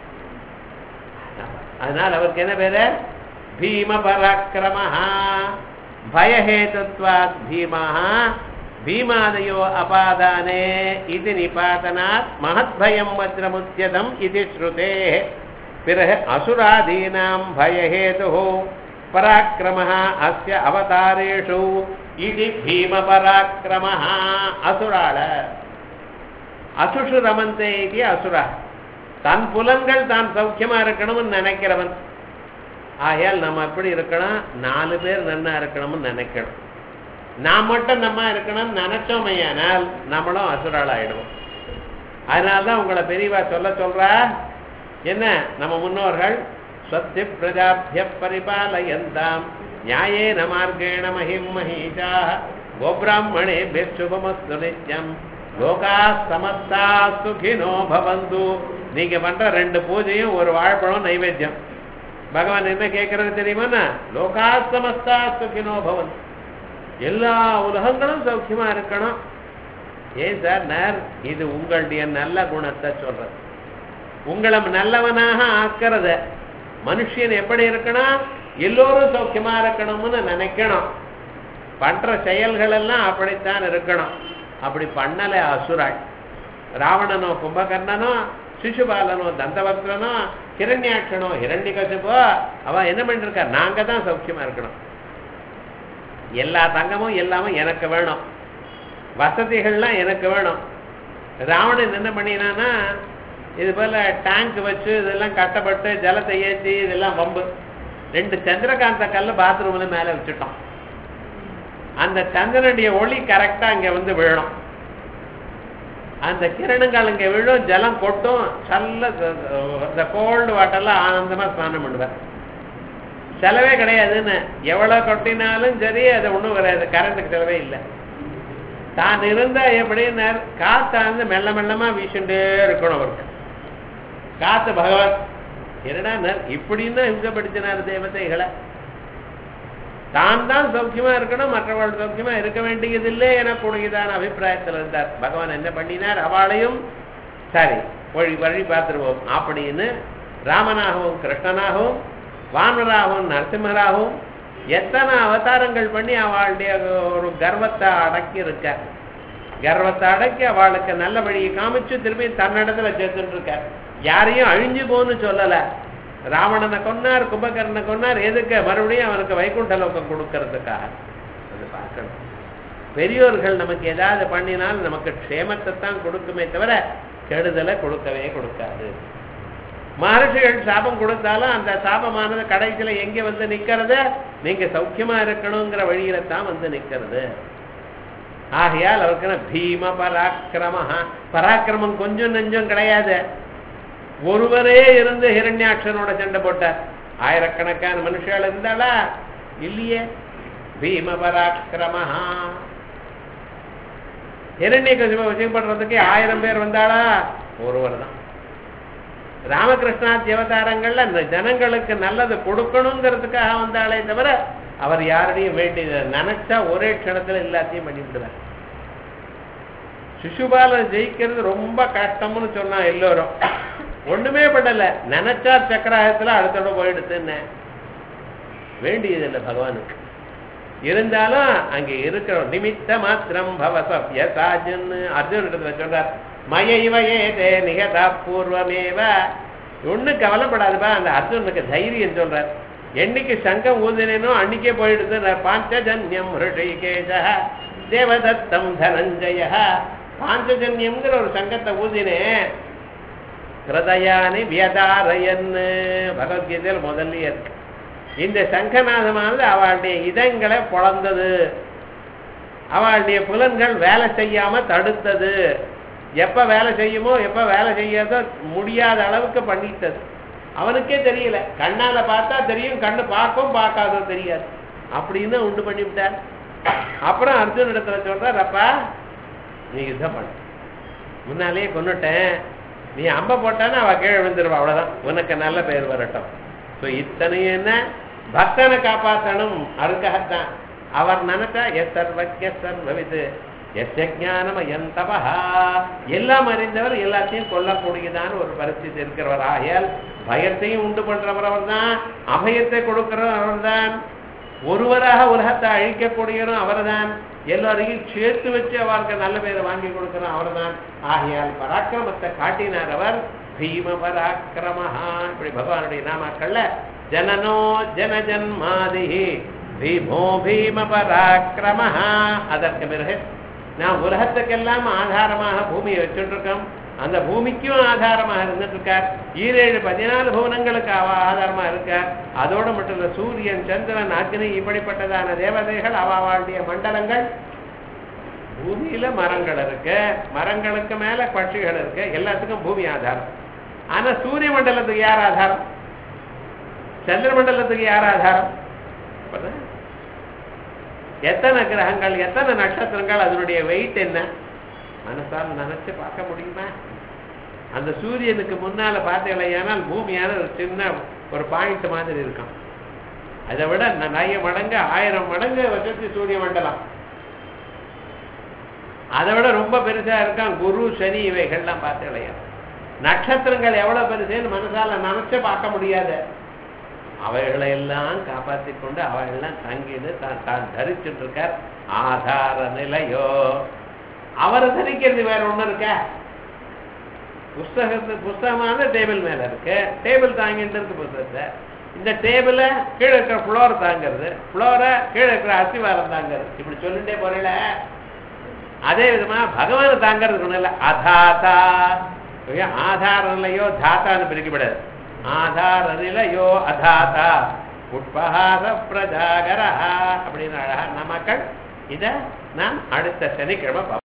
அதனால் அவருக்கு என்ன பேரு பீம பராக்கிரமஹா பயஹேதுத்வாத் பீமஹா பீமாதயோ அபாதானே இது நிபாதனாத் மகத்பயம் வஜ்ரமுத்தியதம் இது ஸ்ருதே பிறகு அசுராதீனாம் பயஹேது பராக்கிரமः அஸ்ய அவதாரேஷு இது பீம பராக்கிரமः அசுராள அசுஷு ரமந்தே இது அசுரா தன் புலன்கள் தான் சௌக்கியமா இருக்கணும்னு நினைக்கிறவன் ஆகையால் நம்ம எப்படி இருக்கணும் நாலு பேர் நன்னா இருக்கணும்னு நினைக்கணும் நான் மட்டும் நம்ம இருக்கணும்னு நினைச்சோமையானால் நம்மளும் அசுரால் ஆயிடுவோம் அதனால்தான் உங்களை பெரியவா சொல்ல சொல்றா என்ன நம்ம முன்னோர்கள் சத்திய பிரஜாபிய பரிபாலயந்தாம் நியாயேன மார்க்கேண மகிம் மகிஷா கோபிராமணே சுபமஸ்து நித்யம் லோகா சமஸ்தா சுகினோ பவந்து நீங்க பண்ற ரெண்டு பூஜையும் ஒரு வாழைப்பழம் நைவேத்தியம் பகவான் என்ன கேட்கறது தெரியுமா லோகா சமஸ்தா சுகினோ பவன் எல்லா உலகங்களும் சௌக்கியமா இருக்கணும் ஏன் சார் நேர் இது உங்களுடைய நல்ல குணத்தை சொல்றது உங்களை நல்லவனாக ஆக்கிறத மனுஷன் எப்படி இருக்கணும் எல்லோரும் சௌக்கியமா இருக்கணும்னு நினைக்கணும் பண்ற செயல்கள் எல்லாம் அப்படித்தான் இருக்கணும் அப்படி பண்ணல அசுராள் ராவணனோ கும்பகர்ணனோ சிசுபாலனோ தந்தவக்ரனோ ஹிரண்யாட்சனோ ஹிரண்யகசிபோ அவ என்ன பண்ணிருக்கா நாங்க தான் சௌக்கியமா இருக்கணும் எல்லா தங்கமும் எல்லாமும் எனக்கு வேணும் வசதிகள்லாம் எனக்கு வேணும் ராவணன் என்ன பண்ணினானா இது போல டேங்க் வச்சு இதெல்லாம் கட்டப்பட்டு ஜலத்தை ஏற்றி இதெல்லாம் வம்பு ரெண்டு சந்திரகாந்த கல்லு பாத்ரூம்ல மேல வச்சுட்டோம் அந்த சந்திரனுடைய ஒளி கரெக்டா இங்க வந்து விழணும் அந்த கிரணங்கள் இங்க விழும் ஜலம் கொட்டும் சல்ல இந்த கோல்டு வாட்டர்லாம் ஆனந்தமா ஸ்நானம் பண்ணுவேன் செலவே கிடையாதுன்னு எவ்வளவு கொட்டினாலும் சரி அது ஒண்ணும் வராது கரண்ட்டுக்கு செலவே இல்லை தான் இருந்தா எப்படின்னு காத்தாந்து மெல்ல மெல்லமா வீசுண்டே இருக்கணும் அவருக்கு காத்து பகவத் என்னடா இப்படின்னு இம்சப்படுத்தினார் தேவதைகளை தான் தான் சௌக்கியமா இருக்கணும் மற்றவர்கள் சௌக்கியமா இருக்க வேண்டியதில்லை எனக்கூடியதான அபிப்பிராயத்தில் இருந்தார் பகவான் என்ன பண்ணினார் அவளையும் சரி வழி வழி பார்த்துருவோம் அப்படின்னு ராமனாகவும் கிருஷ்ணனாகவும் வானராகவும் நரசிம்மராகவும் எத்தனை அவதாரங்கள் பண்ணி அவளுடைய ஒரு கர்வத்தை அடக்கி இருக்க கர்வத்தை அடக்கி அவளுக்கு நல்ல வழியை காமிச்சு திரும்பி தன்னிடத்துல சேர்த்துட்டு இருக்க யாரையும் அழிஞ்சு போன்னு சொல்லல ராவணனை கொன்னார் கும்பகர்ணனை கொன்னார் எதுக்கு மறுபடியும் அவனுக்கு வைகுண்ட லோகம் கொடுக்கறதுக்காக அது பார்க்கணும் பெரியோர்கள் நமக்கு ஏதாவது பண்ணினால் நமக்கு க்ஷேமத்தை தான் கொடுக்குமே தவிர கெடுதலை கொடுக்கவே கொடுக்காது மகர்ஷிகள் சாபம் கொடுத்தாலும் அந்த சாபமானது கடைசியில எங்க வந்து நிக்கிறது நீங்க சௌக்கியமா இருக்கணுங்கிற வழியில தான் வந்து நிக்கிறது ஆகையால் அவருக்கு பீம பராக்கிரம பராக்கிரமம் கொஞ்சம் நெஞ்சம் கிடையாது ஒருவரே இருந்து ஹிரண்யாட்சனோட சண்டை போட்டார் ஆயிரக்கணக்கான மனுஷால் இருந்தாளா இல்லையே பீம பராக்கிரம ஹிரண்ய வசம் பண்றதுக்கு ஆயிரம் பேர் வந்தாளா ஒருவர் தான் ராமகிருஷ்ணா தேவதாரங்கள்ல அந்த ஜனங்களுக்கு நல்லது கொடுக்கணுங்கிறதுக்காக வந்தாலே தவிர அவர் யாருடையும் வேண்டியது நினைச்சா ஒரே க்ஷணத்துல எல்லாத்தையும் பண்ணிவிடுவார் சிசுபாலன் ஜெயிக்கிறது ரொம்ப கஷ்டம்னு சொன்னா எல்லோரும் ஒண்ணுமே பண்ணல நினைச்சா சக்கராயத்துல அடுத்தோட போயிடுதுன்னு வேண்டியதில்லை பகவானுக்கு இருந்தாலும் அங்க இருக்கிற நிமித்த மாத்திரம் பவசப்யசாஜன் அர்ஜுனிடத்துல சொல்றார் மய இவையே தே நிகதா பூர்வமேவ ஒண்ணு கவலைப்படாதுப்பா அந்த அர்ஜுனுக்கு தைரியம் சொல்றார் என்னைக்கு சங்கம் ஊதினோ அன்னைக்கே போயிடுது பாஞ்சஜன்யம் ஹிருஷிகேஷ தேவதத்தம் தனஞ்சய பாஞ்சஜன்யம்ங்கிற ஒரு சங்கத்தை ஊதினேன் ஹிருதயானி வியதாரயன்னு பகவத்கீதையில் முதல்லயே இருக்கு இந்த சங்கநாதமானது அவளுடைய இதங்களை பொழந்தது அவளுடைய புலன்கள் வேலை செய்யாம தடுத்தது எப்ப வேலை செய்யுமோ எப்ப வேலை செய்யாத முடியாத அளவுக்கு பண்ணிட்டது அவனுக்கே தெரியல கண்ணால பார்த்தா தெரியும் கண்ணு பார்க்கும் பார்க்காதோ தெரியாது அப்படின்னு உண்டு பண்ணிவிட்டார் அப்புறம் அர்ஜுன் இடத்துல சொல்றார் அப்பா நீ யுத்தம் பண்ண முன்னாலேயே கொண்டுட்டேன் நீ அம்ப போட்டானா அவ கீழே விழுந்துருவா அவ்வளவுதான் உனக்கு நல்ல பெயர் வரட்டும் ஸோ இத்தனையும் என்ன பக்தனை காப்பாற்றணும் அதுக்காகத்தான் அவர் நினைச்சா எஸ் சர்வஜ சர்வவிது எஸ் ஞானம் எந்தபா எல்லாம் அறிந்தவர் எல்லாத்தையும் கொல்லக்கூடியதான ஒரு பரிస్థితి இருக்கிறவர் ஆகையால் பயத்தையும் உண்டு பண்றவர் அவர் தான் அபயத்தை கொடுக்கிறவர் அவர் தான் ஒருவராக உலகத்தை அழிக்கக்கூடியவரும் அவர்தான் எல்லாரையும் சேர்த்து வச்சு அவருக்கு நல்ல பேரை வாங்கி கொடுக்கிறோம் அவர்தான் ஆகையால் பராக்கிரமத்தை காட்டினார் அவர் பீம பராக்கிரமஹா இப்படி பகவானுடைய நாமாக்கள்ல ஜனனோ ஜன ஜன்மாதி பீமோ பீம பராக்கிரமஹா அதற்கு பிறகு நான் உலகத்துக்கெல்லாம் ஆதாரமாக பூமியை வச்சுட்டு இருக்கோம் அந்த பூமிக்கும் ஆதாரமாக இருந்துட்டு இருக்கார் ஈரேழு பதினாலு புவனங்களுக்கு அவ ஆதாரமா இருக்கார் அதோட மட்டும் இல்ல சூரியன் சந்திரன் அக்னி இப்படிப்பட்டதான தேவதைகள் அவளுடைய மண்டலங்கள் பூமியில மரங்கள் இருக்கு மரங்களுக்கு மேல பட்சிகள் இருக்கு எல்லாத்துக்கும் பூமி ஆதாரம் ஆனா சூரிய மண்டலத்துக்கு யார் ஆதாரம் சந்திர மண்டலத்துக்கு யார் ஆதாரம் எத்தனை கிரகங்கள் எத்தனை நட்சத்திரங்கள் அதனுடைய வெயிட் என்ன மனசால் நினைச்சு பார்க்க முடியுமா அந்த சூரியனுக்கு முன்னால பார்த்தீங்களேனால் பூமியான ஒரு சின்ன ஒரு பாயிண்ட் மாதிரி இருக்கும் அதை விட நிறைய மடங்கு ஆயிரம் மடங்கு வசதி சூரிய மண்டலம் அதை விட ரொம்ப பெருசா இருக்கான் குரு சனி இவைகள்லாம் பார்த்தீங்களா நட்சத்திரங்கள் எவ்வளவு பெருசுன்னு மனசால நினைச்சு பார்க்க முடியாது அவைகளை எல்லாம் காப்பாற்றி கொண்டு அவைகள்லாம் தங்கிட்டு தான் தான் தரிச்சுட்டு இருக்கார் ஆதார நிலையோ அவரை தரிக்கிறது வேற ஒண்ணு இருக்க புஸ்தகத்து புஸ்தகமான டேபிள் மேல இருக்கு டேபிள் தாங்கிட்டு இருக்கு புஸ்தகத்தை இந்த டேபிள கீழே இருக்கிற ஃப்ளோர் தாங்கிறது ஃப்ளோரை கீழே இருக்கிற அசிவாரம் தாங்கிறது இப்படி சொல்லிட்டே போறீல அதே விதமா பகவானை தாங்கிறது ஒண்ணு இல்லை அதாதா ஆதார நிலையோ தாத்தான்னு பிரிக்கப்படாது ஆதார நிலையோ அதாதா உட்பகாத பிரஜாகரா அப்படின்னு அழகா நமக்கள் இத நான் அடுத்த சனிக்கிழமை